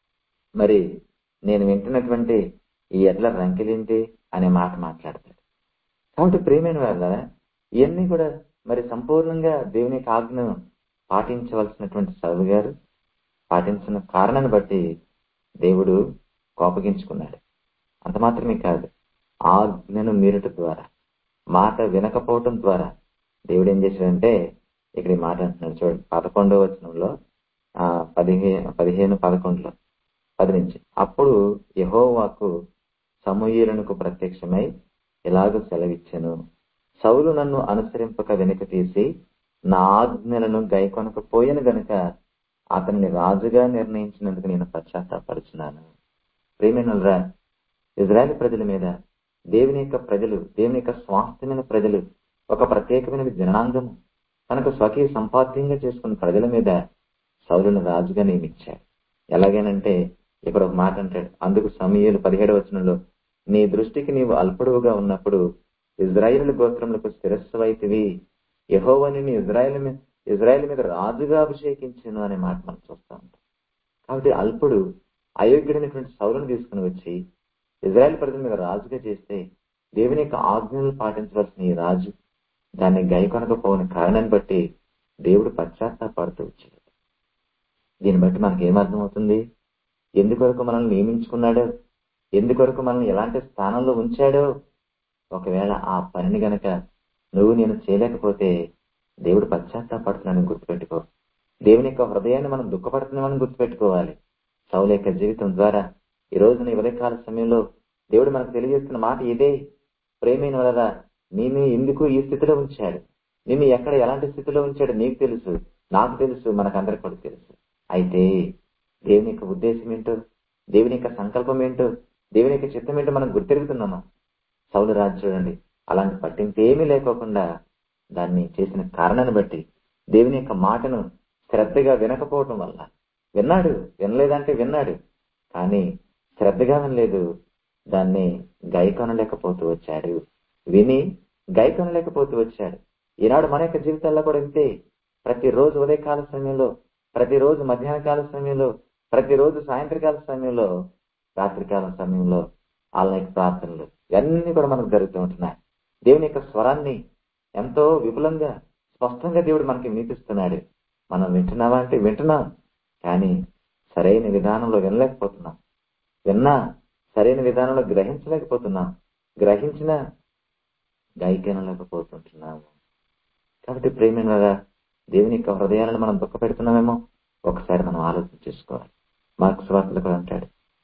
మరి నేను వింటున్నటువంటి ఈ ఎడ్ల రంకెలేంటి అనే మాట మాట్లాడతాడు కాబట్టి ప్రేమైన వాళ్ళ ఇవన్నీ కూడా మరి సంపూర్ణంగా దేవుని యొక్క ఆజ్ఞను పాటించవలసినటువంటి సౌలు గారు పాటించిన కారణాన్ని బట్టి దేవుడు కోపగించుకున్నాడు అంత మాత్రమే కాదు ఆజ్ఞను మీరట ద్వారా మాట వినకపోవటం ద్వారా దేవుడు ఏం చేశాడంటే ఇక్కడ ఈ మాట అంటున్నాడు చూడండి పదకొండవ వచనంలో ఆ పదిహేను పదిహేను పదకొండులో పది నుంచి అప్పుడు యహోవాకు సమూహులకు ప్రత్యక్షమై ఇలాగ సెలవిచ్చెను సౌలు నన్ను అనుసరింపక వెనుక తీసి నా ఆజ్ఞలను గైకొనకపోయిన గనుక అతనిని రాజుగా నిర్ణయించినందుకు నేను పశ్చాత్తాపరుచున్నాను ప్రేమినులరా ఇజ్రాయెల్ ప్రజల మీద దేవుని యొక్క ప్రజలు దేవుని యొక్క స్వాస్థ్యమైన ప్రజలు ఒక ప్రత్యేకమైన జనాంగము తనకు స్వకీయ సంపాద్యంగా చేసుకున్న ప్రజల మీద సౌలును రాజుగా నియమించాడు ఎలాగేనంటే ఇక్కడ ఒక మాట అంటాడు అందుకు సమీయులు పదిహేడవ వచనంలో నీ దృష్టికి నీవు అల్పడువుగా ఉన్నప్పుడు ఇజ్రాయిల్ గోత్రములకు శిరస్సువైతివి యహోవని ఇజ్రాయెల్ మీద ఇజ్రాయెల్ మీద రాజుగా అభిషేకించను అనే మాట మనం చూస్తా ఉంటాం కాబట్టి అల్పుడు అయోగ్యుడైనటువంటి సౌలను తీసుకుని వచ్చి ఇజ్రాయెల్ ప్రజల మీద రాజుగా చేస్తే దేవుని యొక్క ఆజ్ఞలు పాటించవలసిన ఈ రాజు దాన్ని గైకొనకపోని కారణాన్ని బట్టి దేవుడు పశ్చాత్తాపడుతూ వచ్చాడు దీన్ని బట్టి మనకి ఏమర్థమవుతుంది ఎందుకొరకు మనల్ని నియమించుకున్నాడో ఎందుకొరకు మనల్ని ఎలాంటి స్థానంలో ఉంచాడో ఒకవేళ ఆ పనిని గనక నువ్వు నేను చేయలేకపోతే దేవుడు పశ్చాత్తాపడుతున్నాడని గుర్తుపెట్టుకో దేవుని యొక్క హృదయాన్ని మనం దుఃఖపడుతున్నామని గుర్తుపెట్టుకోవాలి సౌల యొక్క జీవితం ద్వారా ఈ రోజున ఉదయకాల సమయంలో దేవుడు మనకు తెలియజేస్తున్న మాట ఇదే ప్రేమైన వలన నేను ఎందుకు ఈ స్థితిలో ఉంచాడు నిన్ను ఎక్కడ ఎలాంటి స్థితిలో ఉంచాడు నీకు తెలుసు నాకు తెలుసు మనకందరికి కూడా తెలుసు అయితే దేవుని యొక్క ఉద్దేశం ఏంటో దేవుని యొక్క సంకల్పం ఏంటో దేవుని యొక్క చిత్తం ఏంటో మనం గుర్తెరుగుతున్నామా సౌలు రాజు చూడండి అలాంటి పట్టింపు ఏమీ లేకోకుండా దాన్ని చేసిన కారణాన్ని బట్టి దేవుని యొక్క మాటను శ్రద్ధగా వినకపోవటం వల్ల విన్నాడు వినలేదంటే విన్నాడు కానీ శ్రద్ధగా వినలేదు దాన్ని గైకొనలేకపోతూ వచ్చాడు విని గైకొనలేకపోతూ వచ్చాడు ఈనాడు మన యొక్క జీవితాల్లో కూడా ఇంతే ప్రతిరోజు ఉదయకాల సమయంలో ప్రతిరోజు మధ్యాహ్న కాల సమయంలో ప్రతిరోజు సాయంత్రకాల సమయంలో రాత్రికాల సమయంలో ఆలయ ప్రార్థనలు ఇవన్నీ కూడా మనకు జరుగుతూ ఉంటున్నాయి దేవుని యొక్క స్వరాన్ని ఎంతో విపులంగా స్పష్టంగా దేవుడు మనకి వినిపిస్తున్నాడు మనం వింటున్నావా అంటే వింటున్నాం కానీ సరైన విధానంలో వినలేకపోతున్నాం విన్నా సరైన విధానంలో గ్రహించలేకపోతున్నాం గ్రహించిన గాయకనలేకపోతుంటున్నాము కాబట్టి ప్రేమైన దేవుని యొక్క హృదయాలను మనం దుఃఖపెడుతున్నామేమో ఒకసారి మనం ఆలోచన చేసుకోవాలి మార్క్స్ వార్తలు కూడా అంటాడు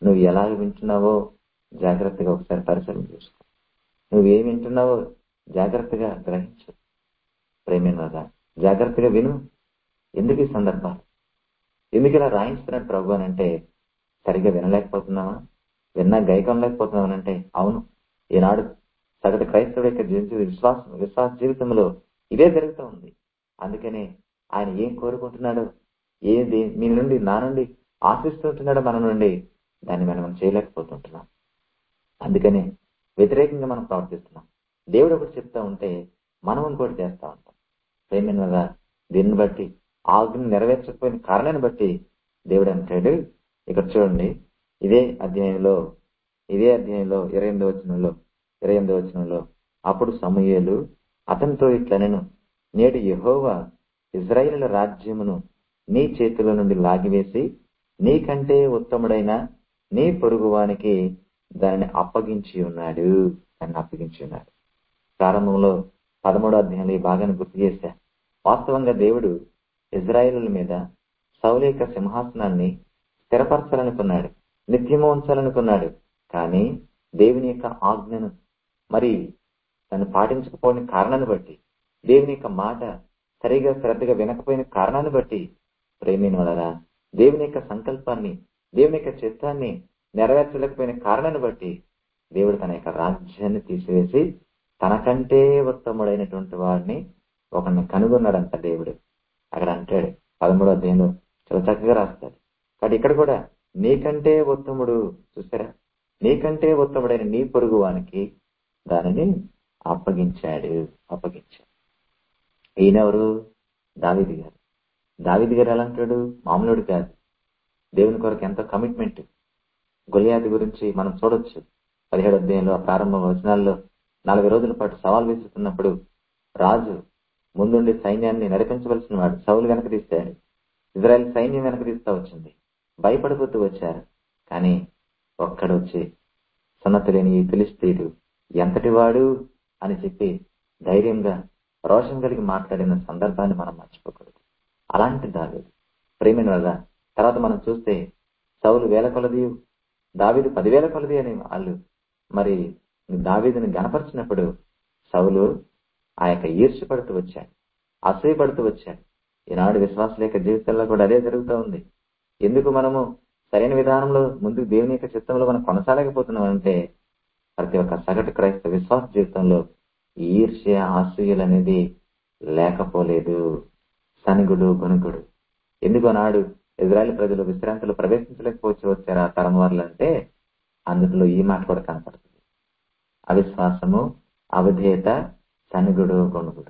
నువ్వు ఎలా వింటున్నావో జాగ్రత్తగా ఒకసారి పరిశీలన చేసుకో నువ్వు ఏం వింటున్నావో జాగ్రత్తగా గ్రహించు ప్రేమేనదా జాగ్రత్తగా విను ఎందుకు ఈ సందర్భాలు ఎందుకు ఇలా రాయించుతున్నాడు ప్రభు అని అంటే సరిగ్గా వినలేకపోతున్నావా విన్నా గైకం లేకపోతున్నావనంటే అవును ఈనాడు సగటు క్రైస్తవుడు యొక్క జీవిత విశ్వాసం విశ్వాస జీవితంలో ఇదే జరుగుతూ ఉంది అందుకనే ఆయన ఏం కోరుకుంటున్నాడో ఏది మీ నుండి నా నుండి ఆశిస్తుంటున్నాడో మన నుండి దాన్ని మనం చేయలేకపోతుంటున్నాం అందుకనే వ్యతిరేకంగా మనం ప్రవర్తిస్తున్నాం దేవుడు ఒకటి చెప్తా ఉంటే మనం ఇంకోటి చేస్తా ఉంటాం ప్రేమినగా దీన్ని బట్టి ఆజ్ఞను నెరవేర్చకపోయిన కారణాన్ని బట్టి దేవుడు అంటాడు ఇక్కడ చూడండి ఇదే అధ్యాయంలో ఇదే అధ్యాయంలో ఇరవై ఎనిమిదో వచనంలో ఇరవై ఎనిమిదో వచనంలో అప్పుడు సమూయేలు అతనితో ఇట్లనెను నేడు యెహోవా ఇజ్రాయేలుల రాజ్యమును నీ చేతిలో నుండి లాగివేసి నీకంటే ఉత్తముడైన నీ పొరుగువానికి దానిని అప్పగించి ఉన్నాడు దాన్ని అప్పగించి ఉన్నాడు ప్రారంభంలో పదమూడో అధ్యాయంలో ఈ భాగాన్ని గుర్తు చేశా వాస్తవంగా దేవుడు ఇజ్రాయేలుల మీద సౌలు యొక్క సింహాసనాన్ని స్థిరపరచాలనుకున్నాడు నిత్యము ఉంచాలనుకున్నాడు కానీ దేవుని యొక్క ఆజ్ఞను మరి తను పాటించకపోయిన కారణాన్ని బట్టి దేవుని యొక్క మాట సరిగా శ్రద్ధగా వినకపోయిన కారణాన్ని బట్టి ప్రేమిని వలరా దేవుని యొక్క సంకల్పాన్ని దేవుని యొక్క చిత్తాన్ని నెరవేర్చలేకపోయిన కారణాన్ని బట్టి దేవుడు తన యొక్క రాజ్యాన్ని తీసివేసి తనకంటే ఉత్తముడైనటువంటి వాడిని ఒకరిని కనుగొన్నాడంట దేవుడు అక్కడ అంటాడు పదమూడో అధ్యాయంలో చాలా చక్కగా రాస్తాడు కాబట్టి ఇక్కడ కూడా నీకంటే ఉత్తముడు చూసారా నీకంటే ఉత్తముడైన నీ పొరుగు వానికి దానిని అప్పగించాడు అప్పగించాడు ఈయనెవరు దావిది గారు దావిది గారు ఎలా అంటాడు మామూలుడు కాదు దేవుని కొరకు ఎంతో కమిట్మెంట్ గొలియాది గురించి మనం చూడొచ్చు పదిహేడు అధ్యాయంలో ప్రారంభ వచనాల్లో నలభై రోజుల పాటు సవాల్ విసురుతున్నప్పుడు రాజు ముందుండి సైన్యాన్ని నడిపించవలసిన వాడు సౌలు వెనక తీశాడు ఇజ్రాయెల్ సైన్యం వెనక తీస్తా వచ్చింది భయపడిపోతూ వచ్చారు కానీ ఒక్కడొచ్చి సున్నతి లేని ఈ ఫిలిస్తీయుడు ఎంతటి వాడు అని చెప్పి ధైర్యంగా రోషం కలిగి మాట్లాడిన సందర్భాన్ని మనం మర్చిపోకూడదు అలాంటి దావీదు ప్రేమిన వల్ల తర్వాత మనం చూస్తే సౌలు వేల కొలది దావీదు పదివేల కొలది అని వాళ్ళు మరి దావీదుని గనపరిచినప్పుడు సౌలు ఆ యొక్క ఈర్ష్య పడుతూ వచ్చాడు అసూయ పడుతూ వచ్చాడు ఈనాడు విశ్వాసుల యొక్క జీవితంలో కూడా అదే జరుగుతూ ఉంది ఎందుకు మనము సరైన విధానంలో ముందుకు దేవుని యొక్క చిత్తంలో మనం కొనసాగలేకపోతున్నాం అంటే ప్రతి ఒక్క సగటు క్రైస్తవ విశ్వాస జీవితంలో ఈర్ష్య అసూయలు అనేది లేకపోలేదు సనుగుడు గుణుకుడు ఎందుకు నాడు ఇజ్రాయెల్ ప్రజలు విశ్రాంతిలో ప్రవేశించలేకపోవచ్చు వచ్చారు ఆ తరం వాళ్ళు అంటే అందులో ఈ మాట కూడా కనపడుతుంది అవిశ్వాసము అవధేయత సనుగుడు గొణుగుడు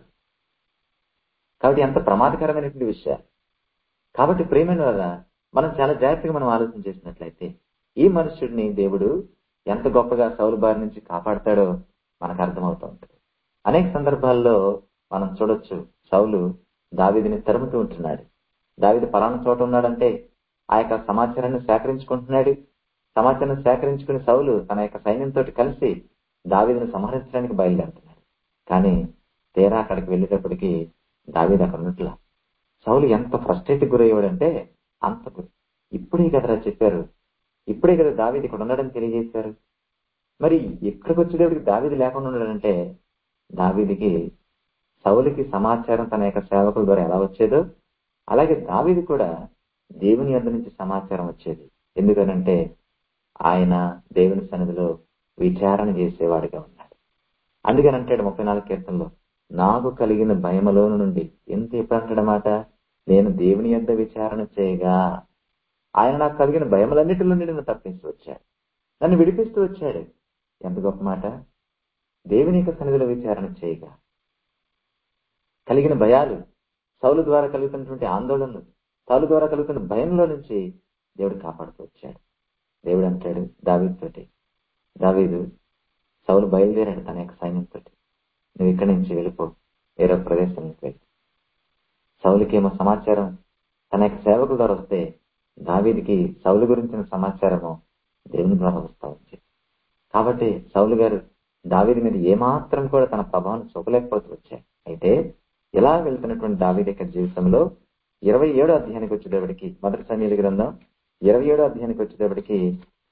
కాబట్టి ఎంత ప్రమాదకరమైనటువంటి విషయాలు కాబట్టి ప్రేమైన వల్ల మనం చాలా జాగ్రత్తగా మనం ఆలోచన చేసినట్లయితే ఈ మనుష్యుడిని దేవుడు ఎంత గొప్పగా సౌలు బారి నుంచి కాపాడతాడో మనకు అర్థమవుతూ ఉంటుంది అనేక సందర్భాల్లో మనం చూడొచ్చు సౌలు దావిదిని తరుముతూ ఉంటున్నాడు దావిది పలానా చోట ఉన్నాడంటే ఆ యొక్క సమాచారాన్ని సేకరించుకుంటున్నాడు సమాచారం సేకరించుకుని సౌలు తన యొక్క సైన్యంతో కలిసి దావిదిని సంహరించడానికి బయలుదేరుతున్నాడు కానీ తీరా అక్కడికి వెళ్ళేటప్పటికి దావీది అక్కడ ఉన్నట్ల సౌలు ఎంత ఫ్రస్ట్రేట్ గురయ్యాడంటే అంత గురి ఇప్పుడే కదరా చెప్పారు ఇప్పుడే కదా దావీది ఇక్కడ ఉన్నాడని తెలియజేశారు మరి ఎక్కడికి వచ్చేటప్పటికి దావీది లేకుండా ఉన్నాడంటే దావీదికి సౌలికి సమాచారం తన యొక్క సేవకుల ద్వారా ఎలా వచ్చేదో అలాగే దావీది కూడా దేవుని యొద్ద నుంచి సమాచారం వచ్చేది ఎందుకనంటే ఆయన దేవుని సన్నిధిలో విచారణ చేసేవాడిగా ఉన్నాడు అందుకని అంటాడు ముప్పై నాలుగు కీర్తనలో నాకు కలిగిన భయములోను నుండి ఎంత ఎప్పుడు అంటాడు మాట నేను దేవుని యొద్ద విచారణ చేయగా ఆయన నాకు కలిగిన భయములన్నిటిలో నుండి నన్ను తప్పించి వచ్చాడు నన్ను విడిపిస్తూ వచ్చాడు ఎంత గొప్ప మాట దేవుని యొక్క సన్నిధిలో విచారణ చేయగా కలిగిన భయాలు సౌలు ద్వారా కలుగుతున్నటువంటి ఆందోళనలు సౌలు ద్వారా కలుగుతున్న భయంలో నుంచి దేవుడు కాపాడుతూ వచ్చాడు దేవుడు అంటాడు దావీదుతోటి దావీదు సౌలు బయలుదేరాడు తన యొక్క సైన్యంతో నువ్వు ఇక్కడి నుంచి వెళ్ళిపో వేరే ప్రదేశానికి వెళ్ళి సౌలుకేమో సమాచారం తన యొక్క సేవకుల ద్వారా వస్తే దావీదికి సౌలు గురించిన సమాచారము దేవుని ద్వారా వస్తా ఉంది కాబట్టి సౌలు గారు దావీది మీద ఏమాత్రం కూడా తన ప్రభావం చూపలేకపోతూ వచ్చాయి అయితే ఇలా వెళ్తున్నటువంటి దావీది యొక్క జీవితంలో ఇరవై ఏడో అధ్యాయానికి వచ్చేటప్పటికి మొదటి సమయాల గ్రంథం ఇరవై ఏడో అధ్యాయానికి వచ్చేటప్పటికి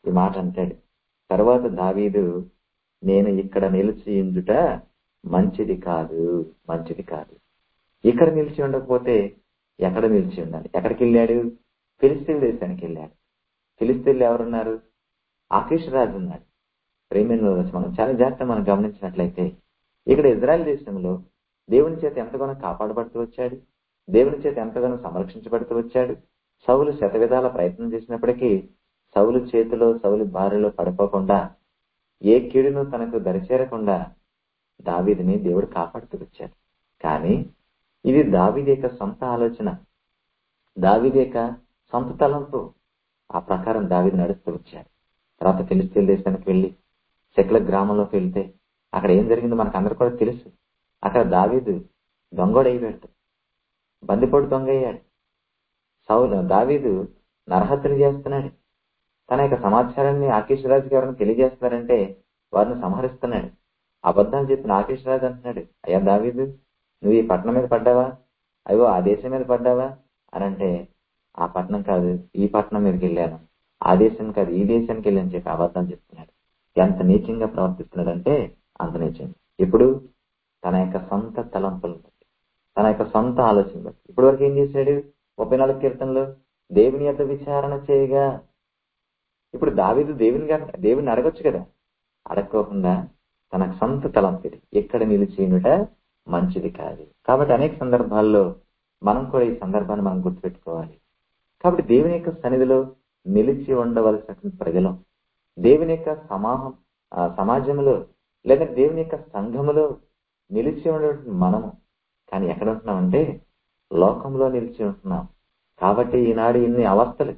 ఈ మాట అంటాడు తర్వాత దావీదు నేను ఇక్కడ నిలిచి ఇందుట మంచిది కాదు మంచిది కాదు ఇక్కడ నిలిచి ఉండకపోతే ఎక్కడ నిలిచి ఉండాలి ఎక్కడికి వెళ్ళాడు ఫిలిస్తీన్ దేశానికి వెళ్ళాడు ఫిలిస్తీన్లు ఎవరున్నారు ఆకీష్ రాజు ఉన్నాడు ప్రేమైన మనం చాలా జాగ్రత్త మనం గమనించినట్లయితే ఇక్కడ ఇజ్రాయెల్ దేశంలో దేవుని చేత ఎంతగానో కాపాడబడుతూ వచ్చాడు దేవుని చేత ఎంతగానో సంరక్షించబడుతూ వచ్చాడు సౌలు శతవిధాల ప్రయత్నం చేసినప్పటికీ సౌలు చేతిలో సౌలు బారిలో పడిపోకుండా ఏ కీడును తనకు దరిచేరకుండా దావీదిని దేవుడు కాపాడుతూ వచ్చాడు కానీ ఇది దావీది యొక్క సొంత ఆలోచన దావీది యొక్క సొంత తలంపు ఆ ప్రకారం దావీది నడుస్తూ వచ్చాడు తర్వాత ఫిలిస్తీన్ దేశానికి వెళ్లి శకుల గ్రామంలోకి వెళ్తే అక్కడ ఏం జరిగిందో మనకు అందరు కూడా తెలుసు అక్కడ దావీదు దొంగడైపోయాడు బందిపోటు దొంగ అయ్యాడు సౌలు దావీదు నరహత్యలు చేస్తున్నాడు తన యొక్క సమాచారాన్ని ఆకేష్ రాజుకి ఎవరైనా తెలియజేస్తున్నారంటే వారిని సంహరిస్తున్నాడు అబద్ధాలు చెప్పిన ఆకేష్ రాజు అంటున్నాడు అయ్యా దావీదు నువ్వు ఈ పట్టణం మీద పడ్డావా అయ్యో ఆ దేశం మీద పడ్డావా అని అంటే ఆ పట్టణం కాదు ఈ పట్టణం మీదకి వెళ్ళాను ఆ దేశం కాదు ఈ దేశానికి వెళ్ళని చెప్పి అబద్ధాలు చెప్తున్నాడు ఎంత నీచంగా ప్రవర్తిస్తున్నాడంటే అంత నీచంగా ఇప్పుడు తన యొక్క సొంత తలంపులు బట్టి తన యొక్క సొంత ఆలోచన బట్టి ఇప్పటి వరకు ఏం చేశాడు ముప్పై నాలుగు కీర్తనలో దేవుని యొక్క విచారణ చేయగా ఇప్పుడు దావీదు దేవుని గా- దేవుని అడగొచ్చు కదా అడగకోకుండా తన సొంత తలంపు ఇది ఎక్కడ నిలిచినుట మంచిది కాదు కాబట్టి అనేక సందర్భాల్లో మనం కూడా ఈ సందర్భాన్ని మనం గుర్తుపెట్టుకోవాలి కాబట్టి దేవుని యొక్క సన్నిధిలో నిలిచి ఉండవలసిన ప్రజలం దేవుని యొక్క సమాహం ఆ సమాజంలో లేదా దేవుని యొక్క సంఘములో నిలిచి ఉండేటువంటి మనము కానీ ఎక్కడ ఉంటున్నామంటే లోకంలో నిలిచి ఉంటున్నాం కాబట్టి ఈనాడు ఇన్ని అవస్థలు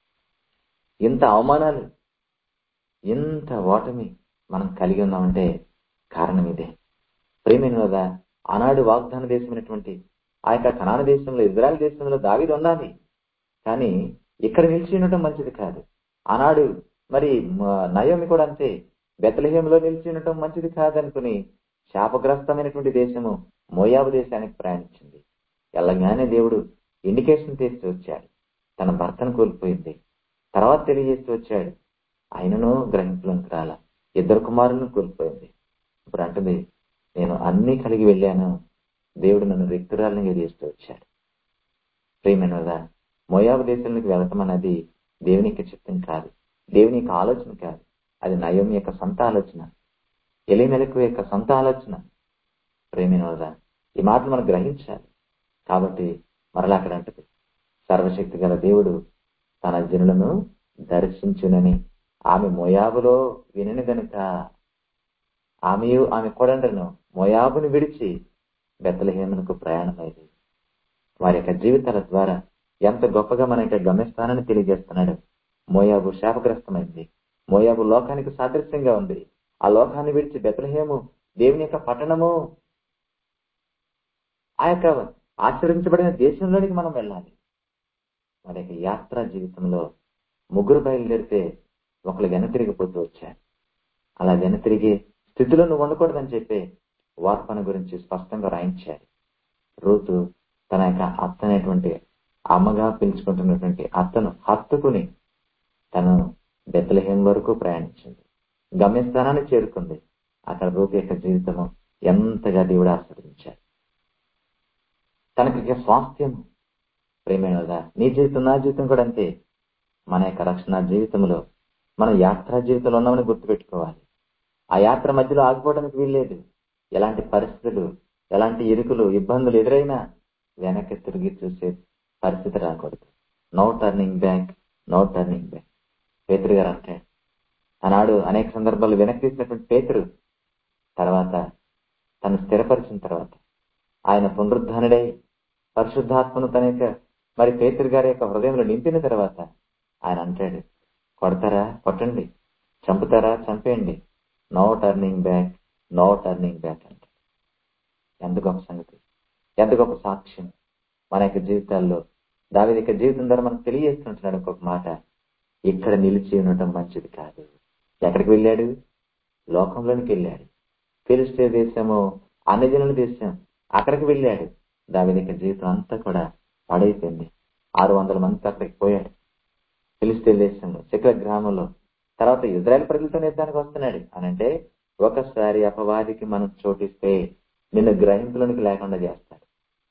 ఇంత అవమానాలు ఇంత ఓటమి మనం కలిగి ఉన్నామంటే కారణం ఇదే ప్రేమైన కదా ఆనాడు వాగ్దాన దేశమైనటువంటి ఆ యొక్క కనాన దేశంలో ఇజ్రాయెల్ దేశంలో దావీదు ఉండాలి కానీ ఇక్కడ నిలిచి ఉండటం మంచిది కాదు ఆనాడు మరి మ- నయోమి కూడా అంతే బెతలహేములో నిలిచి ఉండటం మంచిది కాదనుకుని శాపగ్రస్తమైనటువంటి దేశము మోయాబు దేశానికి ప్రయాణించింది వెళ్ళగానే దేవుడు ఇండికేషన్ తీస్తూ వచ్చాడు తన భర్తను కోల్పోయింది తర్వాత తెలియజేస్తూ వచ్చాడు ఆయనను గ్రహింపులోకి రాల ఇద్దరు కుమారులను కోల్పోయింది ఇప్పుడు అంటుంది నేను అన్ని కలిగి వెళ్ళాను దేవుడు నన్ను రిక్తురాలను చేస్తూ వచ్చాడు ప్రియమైనదా మోయాబు దేశంలోకి వెళ్ళటం అన్నది దేవుని యొక్క చిత్తం కాదు దేవుని యొక్క ఆలోచన కాదు అది నయం యొక్క సొంత ఆలోచన ఎలిమెలకు యొక్క సొంత ఆలోచన ప్రేమినోదా ఈ మాటలు మనం గ్రహించాలి కాబట్టి మరలా అక్కడ అంటది సర్వశక్తి గల దేవుడు తన జనులను దర్శించునని ఆమె మోయాబులో వినని గనుక ఆమెయు ఆమె కొడండను మోయాబును విడిచి బెత్తలహేమునకు ప్రయాణమైంది వారి యొక్క జీవితాల ద్వారా ఎంత గొప్పగా మన యొక్క గమ్యస్థానాన్ని తెలియజేస్తున్నాడు మోయాబు శాపగ్రస్తమైంది మోయాబు లోకానికి సాదృశ్యంగా ఉంది ఆ లోకాన్ని విడిచి బెతలహేము దేవుని యొక్క పట్టణము ఆ యొక్క ఆచరించబడిన దేశంలోనికి మనం వెళ్ళాలి మన యొక్క యాత్రా జీవితంలో ముగ్గురు బయలుదేరితే ఒకళ్ళు వెనతిరిగిపోతూ వచ్చారు అలా వెనతిరిగి స్థితిలో నువ్వు ఉండకూడదని చెప్పి వార్పణ గురించి స్పష్టంగా రాయించారు రూతు తన యొక్క అత్త అనేటువంటి అమ్మగా పిలుచుకుంటున్నటువంటి అత్తను హత్తుకుని తను బెత్తలహేం వరకు ప్రయాణించింది గమ్యస్థానాన్ని చేరుకుంది అక్కడ రూప యొక్క జీవితము ఎంతగా దేవుడు ఆస్వాదించాడు తనకి ఇక స్వాస్థ్యం ప్రేమైనదా నీ జీవితం నా జీవితం కూడా అంతే మన యొక్క రక్షణ జీవితంలో మన యాత్రా జీవితంలో ఉన్నామని గుర్తుపెట్టుకోవాలి ఆ యాత్ర మధ్యలో ఆగిపోవడానికి వీల్లేదు ఎలాంటి పరిస్థితులు ఎలాంటి ఇరుకులు ఇబ్బందులు ఎదురైనా వెనక్కి తిరిగి చూసే పరిస్థితి రాకూడదు no turning back no turning back పేతురు గారు అంటాడు ఆనాడు అనేక సందర్భాలు వెనక్కి తీసినటువంటి పేతురు తర్వాత తను స్థిరపరిచిన తర్వాత ఆయన పునరుద్ధానుడై పరిశుద్ధాత్మను తన యొక్క మరి పేతురు గారి యొక్క హృదయంలో నింపిన తర్వాత ఆయన అంటాడు కొడతారా కొట్టండి చంపుతారా చంపేయండి no turning back no turning back అంటే ఎంత గొప్ప సంగతి ఎంత గొప్ప సాక్ష్యం మన యొక్క జీవితాల్లో దాని యొక్క జీవితం ద్వారా మనకు తెలియజేస్తుంటున్నాడు ఇంకొక మాట ఇక్కడ నిలిచి ఉండటం మంచిది కాదు ఎక్కడికి వెళ్ళాడు లోకంలోనికి వెళ్ళాడు ఫిలిస్తే దేశము అన్నజనుల దేశం అక్కడికి వెళ్ళాడు దాని యొక్క జీవితం అంతా కూడా పాడైపోయింది ఆరు వందల మంది అక్కడికి పోయాడు ఫిలిస్తే దేశంలో శిఖర గ్రామంలో తర్వాత ఇజ్రాయెల్ ప్రజలతో యుద్ధానికి వస్తున్నాడు అని అంటే ఒకసారి అపవాదికి మనం చోటిస్తే నిన్ను గ్రహింపులోనికి లేకుండా చేస్తాడు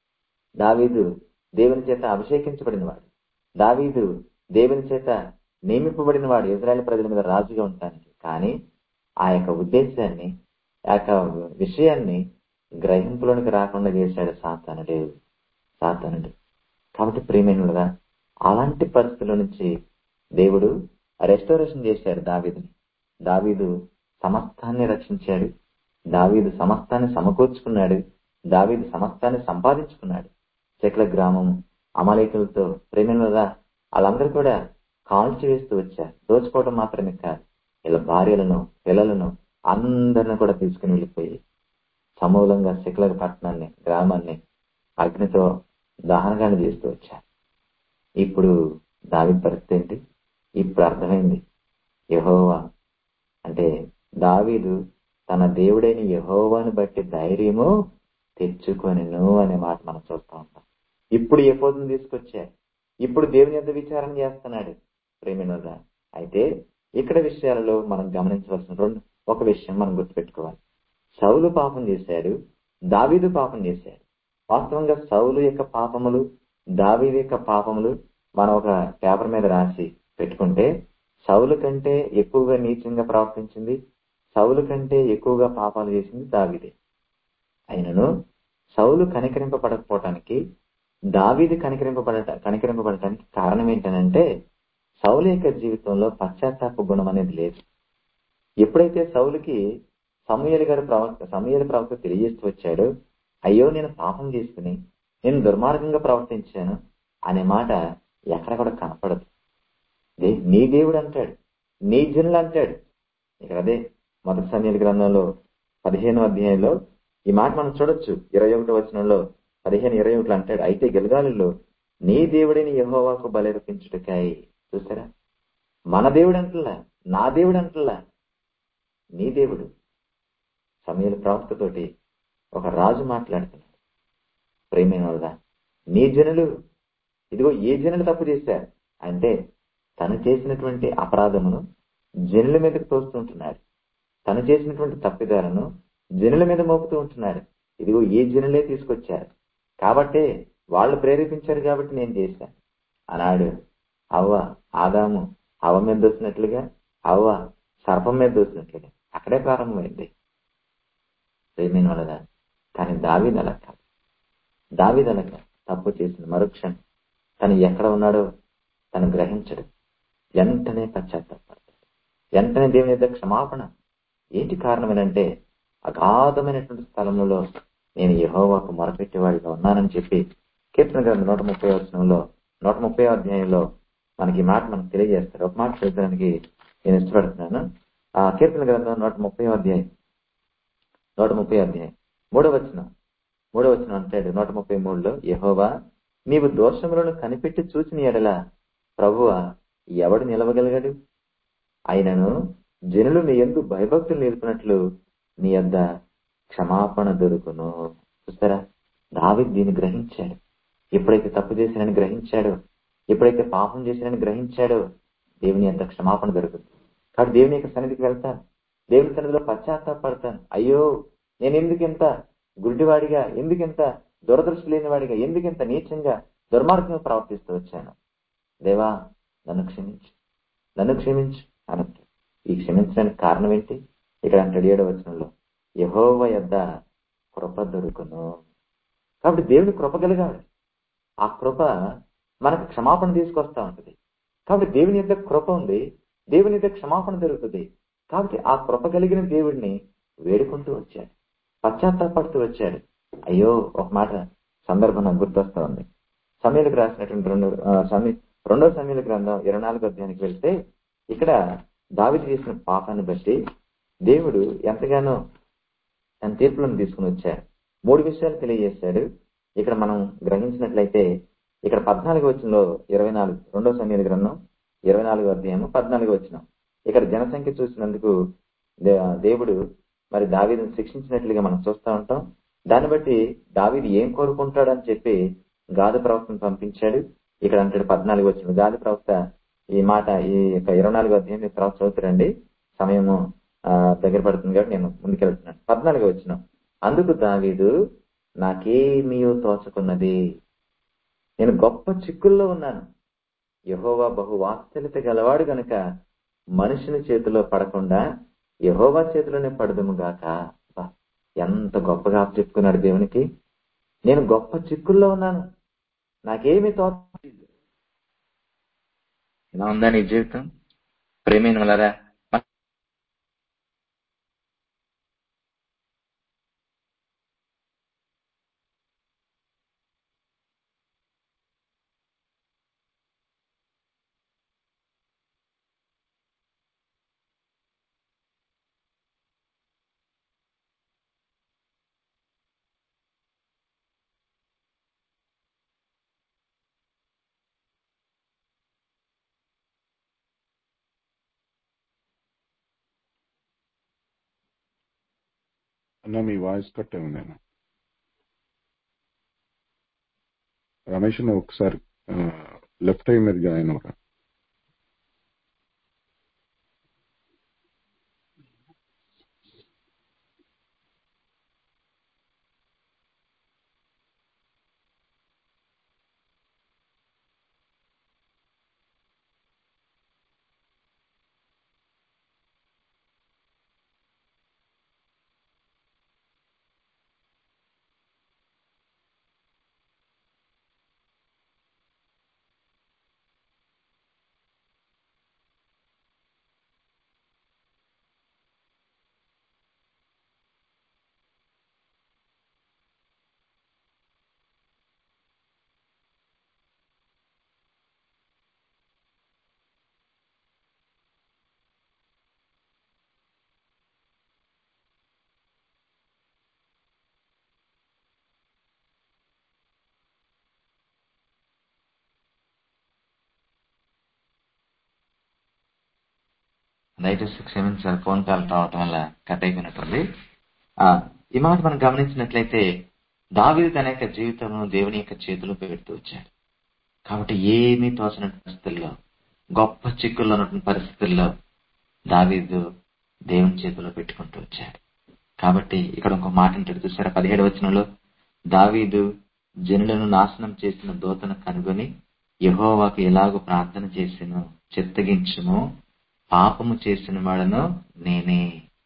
దావీదు దేవుని చేత అభిషేకించబడిన వాడు దావీదు దేవుని చేత నియమింపబడిన వాడు ఇజ్రాయెల్ ప్రజల మీద రాజుగా ఉండటానికి కానీ ఆ యొక్క ఉద్దేశాన్ని ఆ యొక్క విషయాన్ని గ్రహింపులోనికి రాకుండా చేశాడు సాతానుడు సాతానుడు కాబట్టి ప్రియమైనదా అలాంటి పరిస్థితుల నుంచి దేవుడు రెస్టోరేషన్ చేశాడు దావీదుని దావీదు సమస్తాన్ని రక్షించాడు దావీదు సమస్తాన్ని సమకూర్చుకున్నాడు దావీదు సమస్తాన్ని సంపాదించుకున్నాడు చెట్ల గ్రామం అమలేకులతో ప్రేమినులదా వాళ్ళందరూ కూడా కాల్చి వేస్తూ వచ్చారు దోచుకోవడం మాత్రమే కాదు ఇలా భార్యలను పిల్లలను అందరిని కూడా తీసుకుని వెళ్ళిపోయి సమూలంగా శిఖల పట్టణాన్ని గ్రామాన్ని అగ్నితో దహనగాని చేస్తూ వచ్చారు ఇప్పుడు దావి పరిస్థితి ఏంటి ఇప్పుడు అర్థమైంది యహోవా అంటే దావీదు తన దేవుడైన యహోవాను బట్టి ధైర్యము తెచ్చుకొనిను అనే మాట మనం చూస్తూ ఉంటాం ఇప్పుడు ఎపోదును తీసుకొచ్చారు ఇప్పుడు దేవుని యొక్క విచారణ చేస్తున్నాడు ప్రేమినుగా అయితే ఇక్కడ విషయాలలో మనం గమనించవలసిన రెండు ఒక విషయం మనం గుర్తుపెట్టుకోవాలి సౌలు పాపం చేశాడు దావీదు పాపం చేశాడు వాస్తవంగా సౌలు యొక్క పాపములు దావీదు యొక్క పాపములు మనం ఒక పేపర్ మీద రాసి పెట్టుకుంటే సౌలు కంటే ఎక్కువగా నీచంగా ప్రవర్తించింది సౌలు కంటే ఎక్కువగా పాపాలు చేసింది దావీదే అయినను సౌలు కనికరింపబడకపోవటానికి దావీది కనికరింపబడట కనికరింపబడటానికి కారణం ఏంటనంటే సౌలు యొక్క జీవితంలో పశ్చాత్తాప గుణం అనేది లేదు ఎప్పుడైతే సౌలుకి సమూహలు గారి ప్రవక్త సమూహల ప్రవక్త తెలియజేస్తూ వచ్చాడో అయ్యో నేను పాపం చేసుకుని నేను దుర్మార్గంగా ప్రవర్తించాను అనే మాట ఎక్కడ కూడా కనపడదు దే- నీ దేవుడు అంటాడు నీ జనులు అంటాడు ఇక్కడ అదే మొదటి సమయాల గ్రంథంలో పదిహేను అధ్యాయంలో ఈ మాట మనం చూడొచ్చు ఇరవై ఒకటి వచనంలో పదిహేను ఇరవై ఒకటి అంటాడు అయితే గెలగాలిలో నీ దేవుడిని యహోవాకు బలర్పించుటకాయి చూసారా మన దేవుడు అంటలా నా దేవుడు అంటలా నీ దేవుడు సమయాల ప్రవక్తతోటి ఒక రాజు మాట్లాడుతున్నాడు ప్రేమైన వాళ్ళ నీ జనులు ఇదిగో ఏ జనులు తప్పు చేశారు అంటే తను చేసినటువంటి అపరాధమును జనుల మీదకు తోస్తుంటున్నాడు తను చేసినటువంటి తప్పిదాలను జనుల మీద మోపుతూ ఉంటున్నాడు ఇదిగో ఏ జనులే తీసుకొచ్చారు కాబట్టే వాళ్ళు ప్రేరేపించారు కాబట్టి నేను చేశాను అన్నాడు అవ్వ ఆదాము అవ్వ మీద దోసినట్లుగా అవ్వ సర్పం మీద దోసినట్లుగా అక్కడే ప్రారంభమైంది ప్రేమైన వాళ్ళదా కానీ దావీద్ అలా కాదు దావీద్ అలా కాదు తప్పు చేసిన మరుక్షణం తను ఎక్కడ ఉన్నాడో తను గ్రహించడు వెంటనే పశ్చాత్తాపడతాడు వెంటనే దేవుని యొక్క క్షమాపణ ఏంటి కారణం ఏంటంటే అగాధమైనటువంటి స్థలములో నేను యహోవాకు మొరపెట్టేవాడిగా ఉన్నానని చెప్పి కీర్తన గ్రంథం నూట ముప్పై వచనంలో నూట ముప్పై అధ్యాయంలో మనకి ఈ మాట మనకు తెలియజేస్తారు ఒక మాట చూడడానికి నేను ఇష్టపడుతున్నాను ఆ కీర్తన గ్రంథం నూట ముప్పై అధ్యాయం నూట ముప్పై అధ్యాయం మూడో వచనం మూడో వచనం అంటాడు నూట ముప్పై మూడులో యహోవా నీవు దోషములను కనిపెట్టి చూసిన ఎడల ప్రభువ ఎవడు నిలవగలిగాడు అయినను జనులు నీ ఎందు భయభక్తులు నేర్పినట్లు నీ యొద్ద క్షమాపణ దొరుకును చూస్తారా దావి దీన్ని గ్రహించాడు ఎప్పుడైతే తప్పు చేశానని గ్రహించాడో ఎప్పుడైతే పాపం చేశానని గ్రహించాడో దేవుని యొక్క క్షమాపణ దొరుకుతుంది కాబట్టి దేవుని యొక్క సన్నిధికి వెళ్తాను దేవుని సన్నిధిలో పశ్చాత్తాపడతాను అయ్యో నేను ఎందుకింత గుడ్డివాడిగా ఎందుకింత దురదృష్టి లేనివాడిగా ఎందుకింత నీచంగా దుర్మార్గంగా ప్రవర్తిస్తూ వచ్చాను దేవా నన్ను క్షమించు నన్ను క్షమించు అనంటాడు ఈ క్షమించడానికి కారణం ఏంటి ఇక్కడ అంటాడు ఏడవ వచనంలో యహోవ యొద్ద కృప దొరుకును కాబట్టి దేవుని కృప కలిగాడు ఆ కృప మనకు క్షమాపణ తీసుకొస్తా ఉంటుంది కాబట్టి దేవుని యొక్క కృప ఉంది దేవుని యొక్క క్షమాపణ దొరుకుతుంది కాబట్టి ఆ కృప కలిగిన దేవుడిని వేడుకుంటూ వచ్చాడు పశ్చాత్తాపడుతూ వచ్చాడు అయ్యో ఒక మాట సందర్భం నాకు గుర్తొస్తా ఉంది సమయాలకు రాసినటువంటి రెండు ఆ, సమయ రెండో సమయాల గ్రంథం ఇరవై నాలుగో అధ్యాయానికి వెళ్తే ఇక్కడ దావిది చేసిన పాపాన్ని బట్టి దేవుడు ఎంతగానో తన తీర్పులను తీసుకుని వచ్చాడు మూడు విషయాలు తెలియజేశాడు ఇక్కడ మనం గ్రహించినట్లయితే ఇక్కడ పద్నాలుగు వచ్చినలో ఇరవై నాలుగు రెండో సమయాల గ్రంథం ఇరవై నాలుగో అధ్యాయం పద్నాలుగు వచ్చిన ఇక్కడ జనసంఖ్య చూసినందుకు దే- దేవుడు మరి దావీదును శిక్షించినట్లుగా మనం చూస్తూ ఉంటాం దాన్ని బట్టి దావీదు ఏం కోరుకుంటాడని చెప్పి గాది ప్రవక్తను పంపించాడు ఇక్కడ అంటాడు పద్నాలుగు వచ్చిన గాది ప్రవక్త ఈ మాట ఈ యొక్క ఇరవై నాలుగో అధ్యాయం మీరు తర్వాత చదువుతారండి సమయము ఆ, దగ్గర పడుతుంది కాబట్టి నేను ముందుకెళ్తున్నాను పద్నాలుగో వచ్చిన అందుకు దావీదు నాకేమీ తోచకున్నది నేను గొప్ప చిక్కుల్లో ఉన్నాను యహోవా బహు వాత్సల్యత గలవాడు గనుక మనుషుని చేతిలో పడకుండా యహోవా చేతిలోనే పడదుము గాక అబ్బా, ఎంత గొప్పగా చెప్పుకున్నాడు దేవునికి నేను గొప్ప చిక్కుల్లో ఉన్నాను నాకేమీ తోచ ఎలా ఉందా నీ జీవితం ప్రేమైన వాళ్ళరా అన్న మీ వాయిస్ కట్ అయింది నేను రమేష్ అన్న ఒకసారి లెఫ్ట్ అయ్యి మీరు జాయిన్ అవ్వరా దయచేసి క్షమించాలి ఫోన్ కాల్ రావటం వల్ల కట్ అయిపోయినట్టుంది ఆ, ఈ మాట మనం గమనించినట్లయితే దావీదు తన యొక్క జీవితమును దేవుని యొక్క చేతిలో పెడుతూ వచ్చాడు కాబట్టి ఏమీ తోచని పరిస్థితుల్లో గొప్ప చిక్కుల్లో ఉన్నటువంటి పరిస్థితుల్లో దావీదు దేవుని చేతిలో పెట్టుకుంటూ వచ్చాడు కాబట్టి ఇక్కడ ఒక మాట ఉంటాడు చూసారా పదిహేడు వచనంలో దావీదు జనులను నాశనం చేసిన దూతను కనుగొని యహోవాకు ఎలాగో ప్రార్థన చేసిను చిత్తగించుము పాపము చేసిన వాడను నేనే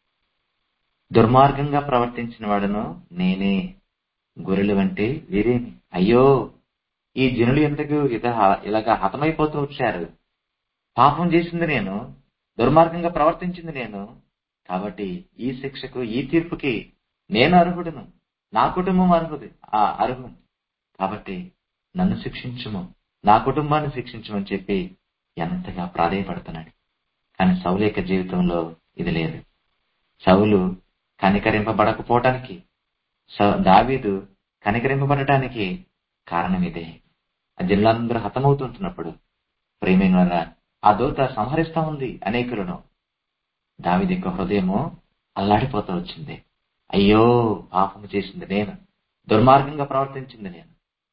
దుర్మార్గంగా ప్రవర్తించిన వాడను నేనే గొర్రెలు అంటే వీరేమి అయ్యో ఈ జనులు ఎందుకు ఇద- ఇలాగా హతమైపోతూ వచ్చారు పాపం చేసింది నేను దుర్మార్గంగా ప్రవర్తించింది నేను కాబట్టి ఈ శిక్షకు ఈ తీర్పుకి నేను అర్హుడును నా కుటుంబం అర్హుది ఆ అర్హుం కాబట్టి నన్ను శిక్షించుము నా కుటుంబాన్ని శిక్షించమని చెప్పి ఎంతగా ప్రాధేయపడుతున్నాడు కానీ సౌలు యొక్క జీవితంలో ఇది లేదు సౌలు కనికరింపబడకపోవటానికి స- దావీదు కనికరింపబడటానికి కారణం ఇదే ఆ జిల్లాలందరూ హతమవుతుంటున్నప్పుడు ప్రేమైన వారా, ఆ దూత సంహరిస్తా ఉంది అనేకులను దావీదు యొక్క హృదయము అల్లాడిపోతూ వచ్చింది అయ్యో పాపము చేసింది నేను దుర్మార్గంగా ప్రవర్తించింది నేను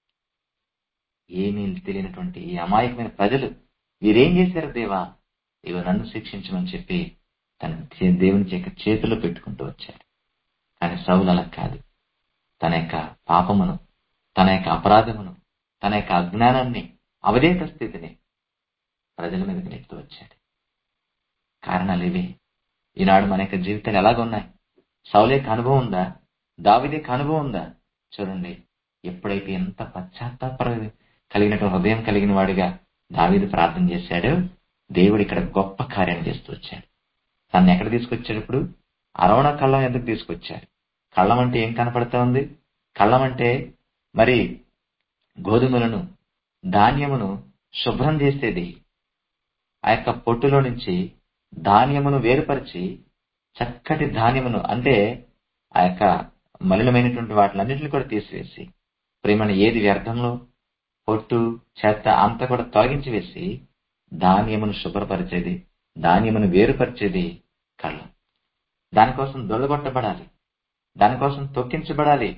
ఏమీ తెలియనటువంటి ఈ అమాయకమైన ప్రజలు వీరేం చేశారు దేవా ఇవి నన్ను శిక్షించమని చెప్పి తన చే- దేవుని యొక్క చేతిలో పెట్టుకుంటూ వచ్చాడు కానీ సౌలు అలా కాదు తన యొక్క పాపమును తన యొక్క అపరాధమును తన యొక్క అజ్ఞానాన్ని అవధేత స్థితిని ప్రజల మీదకి నెడుతూ వచ్చాడు కారణాలు ఇవి ఈనాడు మన యొక్క జీవితాలు ఎలాగున్నాయి సౌలు యొక్క అనుభవం ఉందా దావిది యొక్క అనుభవం ఉందా చూడండి ఎప్పుడైతే ఎంత పశ్చాత్తాప కలిగినటువంటి హృదయం కలిగిన వాడిగా దావీదు ప్రార్థన చేశాడో దేవుడు ఇక్కడ గొప్ప కార్యం చేస్తూ వచ్చాడు తను ఎక్కడ తీసుకొచ్చాడు ఇప్పుడు అరవణ కళ్ళం ఎందుకు తీసుకొచ్చాడు కళ్ళం అంటే ఏం కనపడతా ఉంది కళ్ళం అంటే మరి గోధుమలను ధాన్యమును శుభ్రం చేసేది ఆ యొక్క పొట్టులో నుంచి ధాన్యమును వేరుపరిచి చక్కటి ధాన్యమును అంటే ఆ యొక్క మలినమైనటువంటి వాటిలన్నింటిని కూడా తీసివేసి ప్రేమను ఏది వ్యర్థంలో పొట్టు చెత్త అంతా కూడా తొలగించి వేసి ధాన్యమును శుభ్రపరిచేది ధాన్యమును వేరుపరిచేది కళ్ళం దానికోసం దొడగొట్టబడాలి దానికోసం తొక్కించబడాలి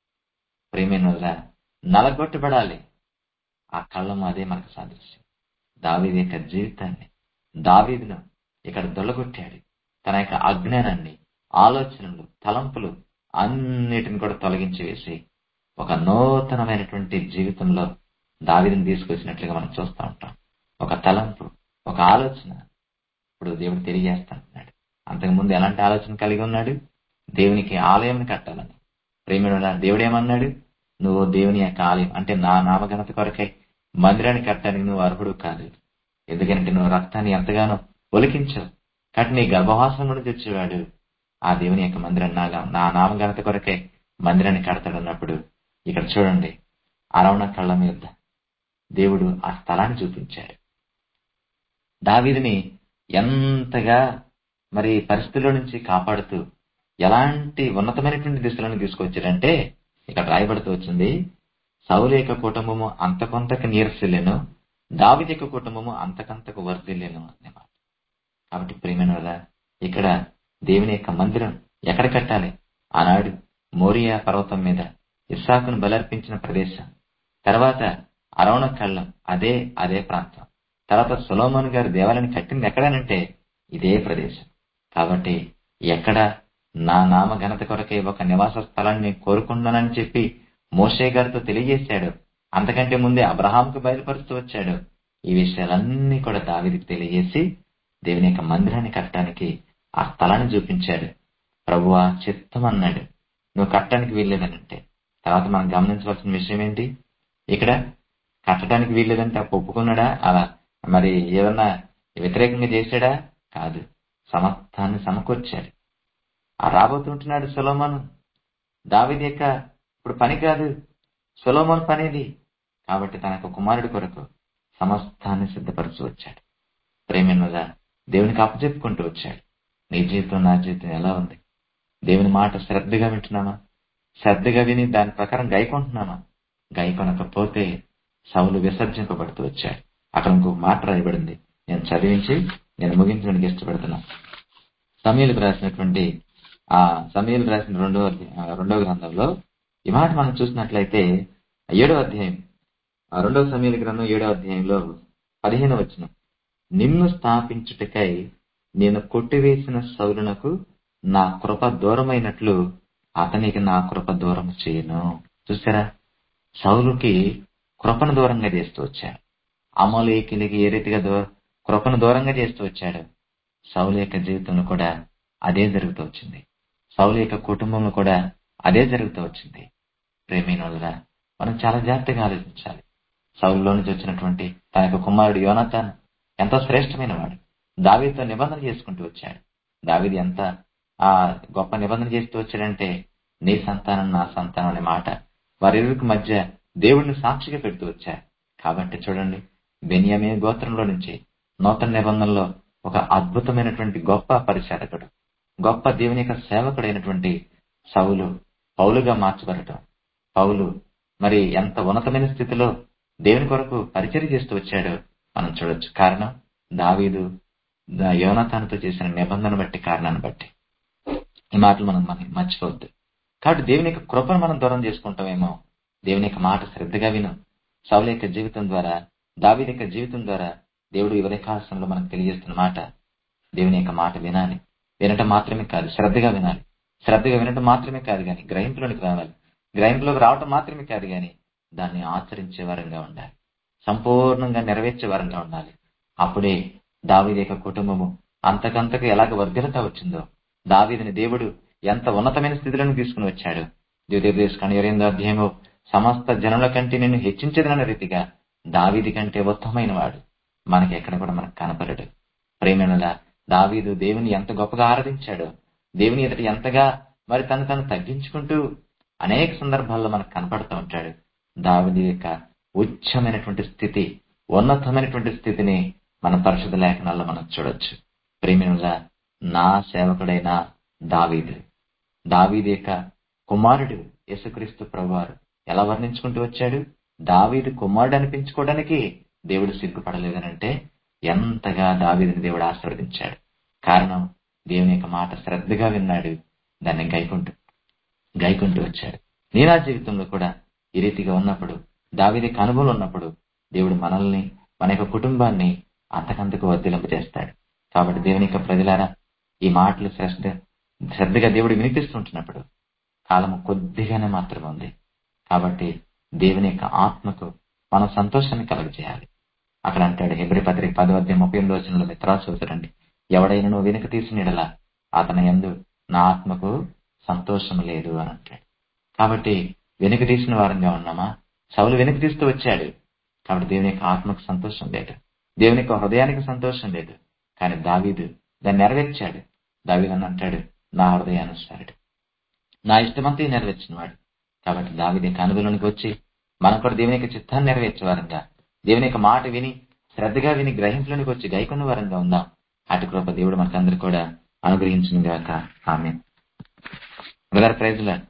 ప్రేమైన నలగొట్టబడాలి ఆ కళ్ళం అదే మనకు సాదృశ్యం దావీది యొక్క జీవితాన్ని దావీదును ఇక్కడ దొల్లగొట్టాడు తన యొక్క అజ్ఞానాన్ని ఆలోచనలు తలంపులు అన్నిటిని కూడా తొలగించి వేసి ఒక నూతనమైనటువంటి జీవితంలో దావీదుని తీసుకొచ్చినట్లుగా మనం చూస్తూ ఉంటాం ఒక తలంపు ఒక ఆలోచన ఇప్పుడు దేవుడు తెలియజేస్తాడు అంతకుముందు ఎలాంటి ఆలోచన కలిగి ఉన్నాడు దేవునికి ఆలయం కట్టాలని ప్రేమిడు దేవుడు ఏమన్నాడు నువ్వు దేవుని యొక్క ఆలయం అంటే నా నామఘనత కొరకై మందిరాన్ని కట్టడానికి నువ్వు అర్హుడు కాదు ఎందుకంటే నువ్వు రక్తాన్ని ఎంతగానో ఒలికించావు కాబట్టి నీ గర్భవాసం నుండి తెచ్చేవాడు ఆ దేవుని యొక్క మందిరం నా నా నామఘనత కొరకై మందిరాన్ని కడతాడన్నప్పుడు ఇక్కడ చూడండి అరవణ కళ్ళ మీద దేవుడు ఆ స్థలాన్ని చూపించాడు దావీదిని ఎంతగా మరి పరిస్థితుల్లో నుంచి కాపాడుతూ ఎలాంటి ఉన్నతమైనటువంటి దిశలను తీసుకొచ్చాడంటే ఇక్కడ రాయబడుతూ వచ్చింది సౌలు యొక్క కుటుంబము అంతకొంతకు నీరసిల్లేను దావిది యొక్క కుటుంబము అంతకంతకు వర్ధిల్లేను అనే మాట కాబట్టి ప్రియమైన ఇక్కడ దేవుని యొక్క మందిరం ఎక్కడ కట్టాలి ఆనాడు మోరియా పర్వతం మీద ఇస్సాకును బలర్పించిన ప్రదేశం తర్వాత అరవణ కళ్ళం అదే అదే ప్రాంతం తర్వాత సులోమోన్ గారు దేవాలయాన్ని కట్టింది ఎక్కడనంటే ఇదే ప్రదేశం కాబట్టి ఎక్కడ నా నామ ఘనత కొరకే ఒక నివాస స్థలాన్ని కోరుకున్నానని చెప్పి మోషే గారితో తెలియజేశాడు అంతకంటే ముందే అబ్రహాంకు బయలుపరుస్తూ వచ్చాడు ఈ విషయాలన్నీ కూడా దావిదికి తెలియజేసి దేవుని యొక్క మందిరాన్ని కట్టడానికి ఆ స్థలాన్ని చూపించాడు ప్రభువా చిత్తం అన్నాడు నువ్వు కట్టడానికి వీల్లేదనంటే తర్వాత మనం గమనించవలసిన విషయం ఏంటి ఇక్కడ కట్టడానికి వీల్లేదంటే ఒప్పుకున్నాడా అలా మరి ఏదన్నా వ్యతిరేకంగా చేశాడా కాదు సమస్తాన్ని సమకూర్చాడు ఆ రాబోతుంటున్నాడు సులోమను దావిది యొక్క ఇప్పుడు పని కాదు సులోమన్ పనిది కాబట్టి తనకు కుమారుడి కొరకు సమస్తాన్ని సిద్ధపరచు వచ్చాడు ప్రేమిన్నదా దేవునికి అప్పచెప్పుకుంటూ వచ్చాడు నీ జీవితం నా జీవితం ఎలా ఉంది దేవుని మాట శ్రద్ధగా వింటున్నామా శ్రద్ధగా విని దాని ప్రకారం గైకొంటున్నామా గైకొనకపోతే సౌలు విసర్జింపబడుతూ వచ్చాడు అక్కడ ఇంకొక మాట రాయబడింది నేను చదివించి నేను ముగించడానికి ఇష్టపడుతున్నా సమీలకు రాసినటువంటి ఆ సమీలు రాసిన రెండో రెండవ గ్రంథంలో ఈ మాట మనం చూసినట్లయితే ఏడో అధ్యాయం ఆ రెండవ సమీల గ్రంథం ఏడో అధ్యాయంలో పదిహేను వచ్చిన నిన్ను స్థాపించుటకై నేను కొట్టివేసిన సౌలునకు నా కృప దూరమైనట్లు అతనికి నా కృప దూరం చేయను చూసారా సౌలుకి కృపను దూరంగా చేస్తూ వచ్చాడు అమలేకిలికి ఏ రీతిగా దూర కృపను దూరంగా చేస్తూ వచ్చాడు సౌలు యొక్క జీవితంలో కూడా అదే జరుగుతూ వచ్చింది సౌలు యొక్క కుటుంబంలో కూడా అదే జరుగుతూ వచ్చింది ప్రేమీనులరా మనం చాలా జాగ్రత్తగా ఆలోచించాలి సౌలులో నుంచి వచ్చినటువంటి తన యొక్క కుమారుడు యోనతాన్ ఎంతో శ్రేష్టమైన వాడు దావీతో నిబంధన చేసుకుంటూ వచ్చాడు దావీది ఎంత ఆ గొప్ప నిబంధన చేస్తూ వచ్చాడంటే నీ సంతానం నా సంతానం అనే మాట వారిరువురికి మధ్య దేవుడిని సాక్షిగా పెడుతూ వచ్చారు కాబట్టి చూడండి బెనియమే గోత్రంలో నుంచి నూతన నిబంధనలో ఒక అద్భుతమైనటువంటి గొప్ప పరిచారకుడు గొప్ప దేవుని యొక్క సేవకుడైనటువంటి సౌలు పౌలుగా మార్చబడటం పౌలు మరి ఎంత ఉన్నతమైన స్థితిలో దేవుని కొరకు పరిచయం చేస్తూ వచ్చాడో మనం చూడొచ్చు కారణం దావీదు యోనతానుతో చేసిన నిబంధన బట్టి కారణాన్ని బట్టి ఈ మాటలు మనం మనం మర్చిపోవద్దు కాబట్టి దేవుని యొక్క కృపను మనం దూరం చేసుకుంటామేమో దేవుని యొక్క మాట శ్రద్ధగా విను సౌల యొక్క జీవితం ద్వారా దావీది యొక్క జీవితం ద్వారా దేవుడు యువత కాలంలో మనకు తెలియజేస్తున్న మాట దేవుని యొక్క మాట వినాలి వినటం మాత్రమే కాదు శ్రద్ధగా వినాలి శ్రద్ధగా వినటం మాత్రమే కాదు కానీ గ్రహింపులోనికి రావాలి గ్రహింపులోకి రావటం మాత్రమే కాదు కానీ దాన్ని ఆచరించే వారంగా ఉండాలి సంపూర్ణంగా నెరవేర్చే వారంగా ఉండాలి అప్పుడే దావీది యొక్క కుటుంబము అంతకంతకు ఎలాగ వర్ధిలత వచ్చిందో దావీదిని దేవుడు ఎంత ఉన్నతమైన స్థితిలోకి తీసుకుని వచ్చాడు ద్వితీయోపదేశ కణియరేందో అధ్యాయము సమస్త జనుల కంటే నిన్ను హెచ్చించదన్న రీతిగా దావీది కంటే ఉత్తమైన వాడు మనకి ఎక్కడ కూడా మనకు కనపడడు ప్రేమనులా దావీదు దేవుని ఎంత గొప్పగా ఆరాధించాడో దేవుని ఎదుట ఎంతగా మరి తను తను తగ్గించుకుంటూ అనేక సందర్భాల్లో మనకు కనపడుతూ ఉంటాడు దావిది యొక్క ఉచ్చమైనటువంటి స్థితి ఉన్నతమైనటువంటి స్థితిని మన పరిశుద్ధ లేఖనాల్లో మనం చూడొచ్చు ప్రేమినుల నా సేవకుడైన దావీదు దావీది యొక్క కుమారుడు యేసుక్రీస్తు ప్రభువారు ఎలా వర్ణించుకుంటూ వచ్చాడు దావీదు కుమారుడు అనిపించుకోవడానికి దేవుడు సిగ్గుపడలేదనంటే ఎంతగా దావీదిని దేవుడు ఆశీర్వదించాడు కారణం దేవుని యొక్క మాట శ్రద్ధగా విన్నాడు దాన్ని గైకుంటూ గైకుంటూ వచ్చాడు నీ నా జీవితంలో కూడా ఈ రీతిగా ఉన్నప్పుడు దావీదికి అనుభవం ఉన్నప్పుడు దేవుడు మనల్ని మన యొక్క కుటుంబాన్ని అంతకంతకు వర్ధిలింప చేస్తాడు కాబట్టి దేవుని యొక్క ప్రజలారా ఈ మాటలు శ్రద్ధ శ్రద్ధగా దేవుడు వినిపిస్తుంటున్నప్పుడు కాలము కొద్దిగానే మాత్రమే ఉంది కాబట్టి దేవుని యొక్క ఆత్మకు మనం సంతోషాన్ని కలగజేయాలి అక్కడ అంటాడు హెబ్రి పత్రిక పదవద్య ముప్పై ఎనిమిది వచనంలో మిత్రా చూసారండి ఎవడైనా నువ్వు వెనుక తీసినడలా అతని ఎందు నా ఆత్మకు సంతోషం లేదు అని అంటాడు కాబట్టి వెనుక తీసిన వారంగా ఉన్నామా సౌలు వెనుక తీస్తూ వచ్చాడు కాబట్టి దేవుని యొక్క ఆత్మకు సంతోషం లేదు దేవుని యొక్క హృదయానికి సంతోషం లేదు కానీ దావీదు దాన్ని నెరవేర్చాడు దావీదు అని అంటాడు నా హృదయానుసారుడు నా ఇష్టమంతా నెరవేర్చిన వాడు కాబట్టి దావీది యొక్క అనుభవంలోనికి వచ్చి మనం కూడా దేవుని యొక్క చిత్తాన్ని నెరవేర్చే వారంగా దేవుని యొక్క మాట విని శ్రద్ధగా విని గ్రహింపులోనికి వచ్చి గైకొన్న వారంగా ఉందాం అటు కృప దేవుడు మనకందరూ కూడా అనుగ్రహించిన గాక ఆమె బ్రదర్ ప్రైజ్లా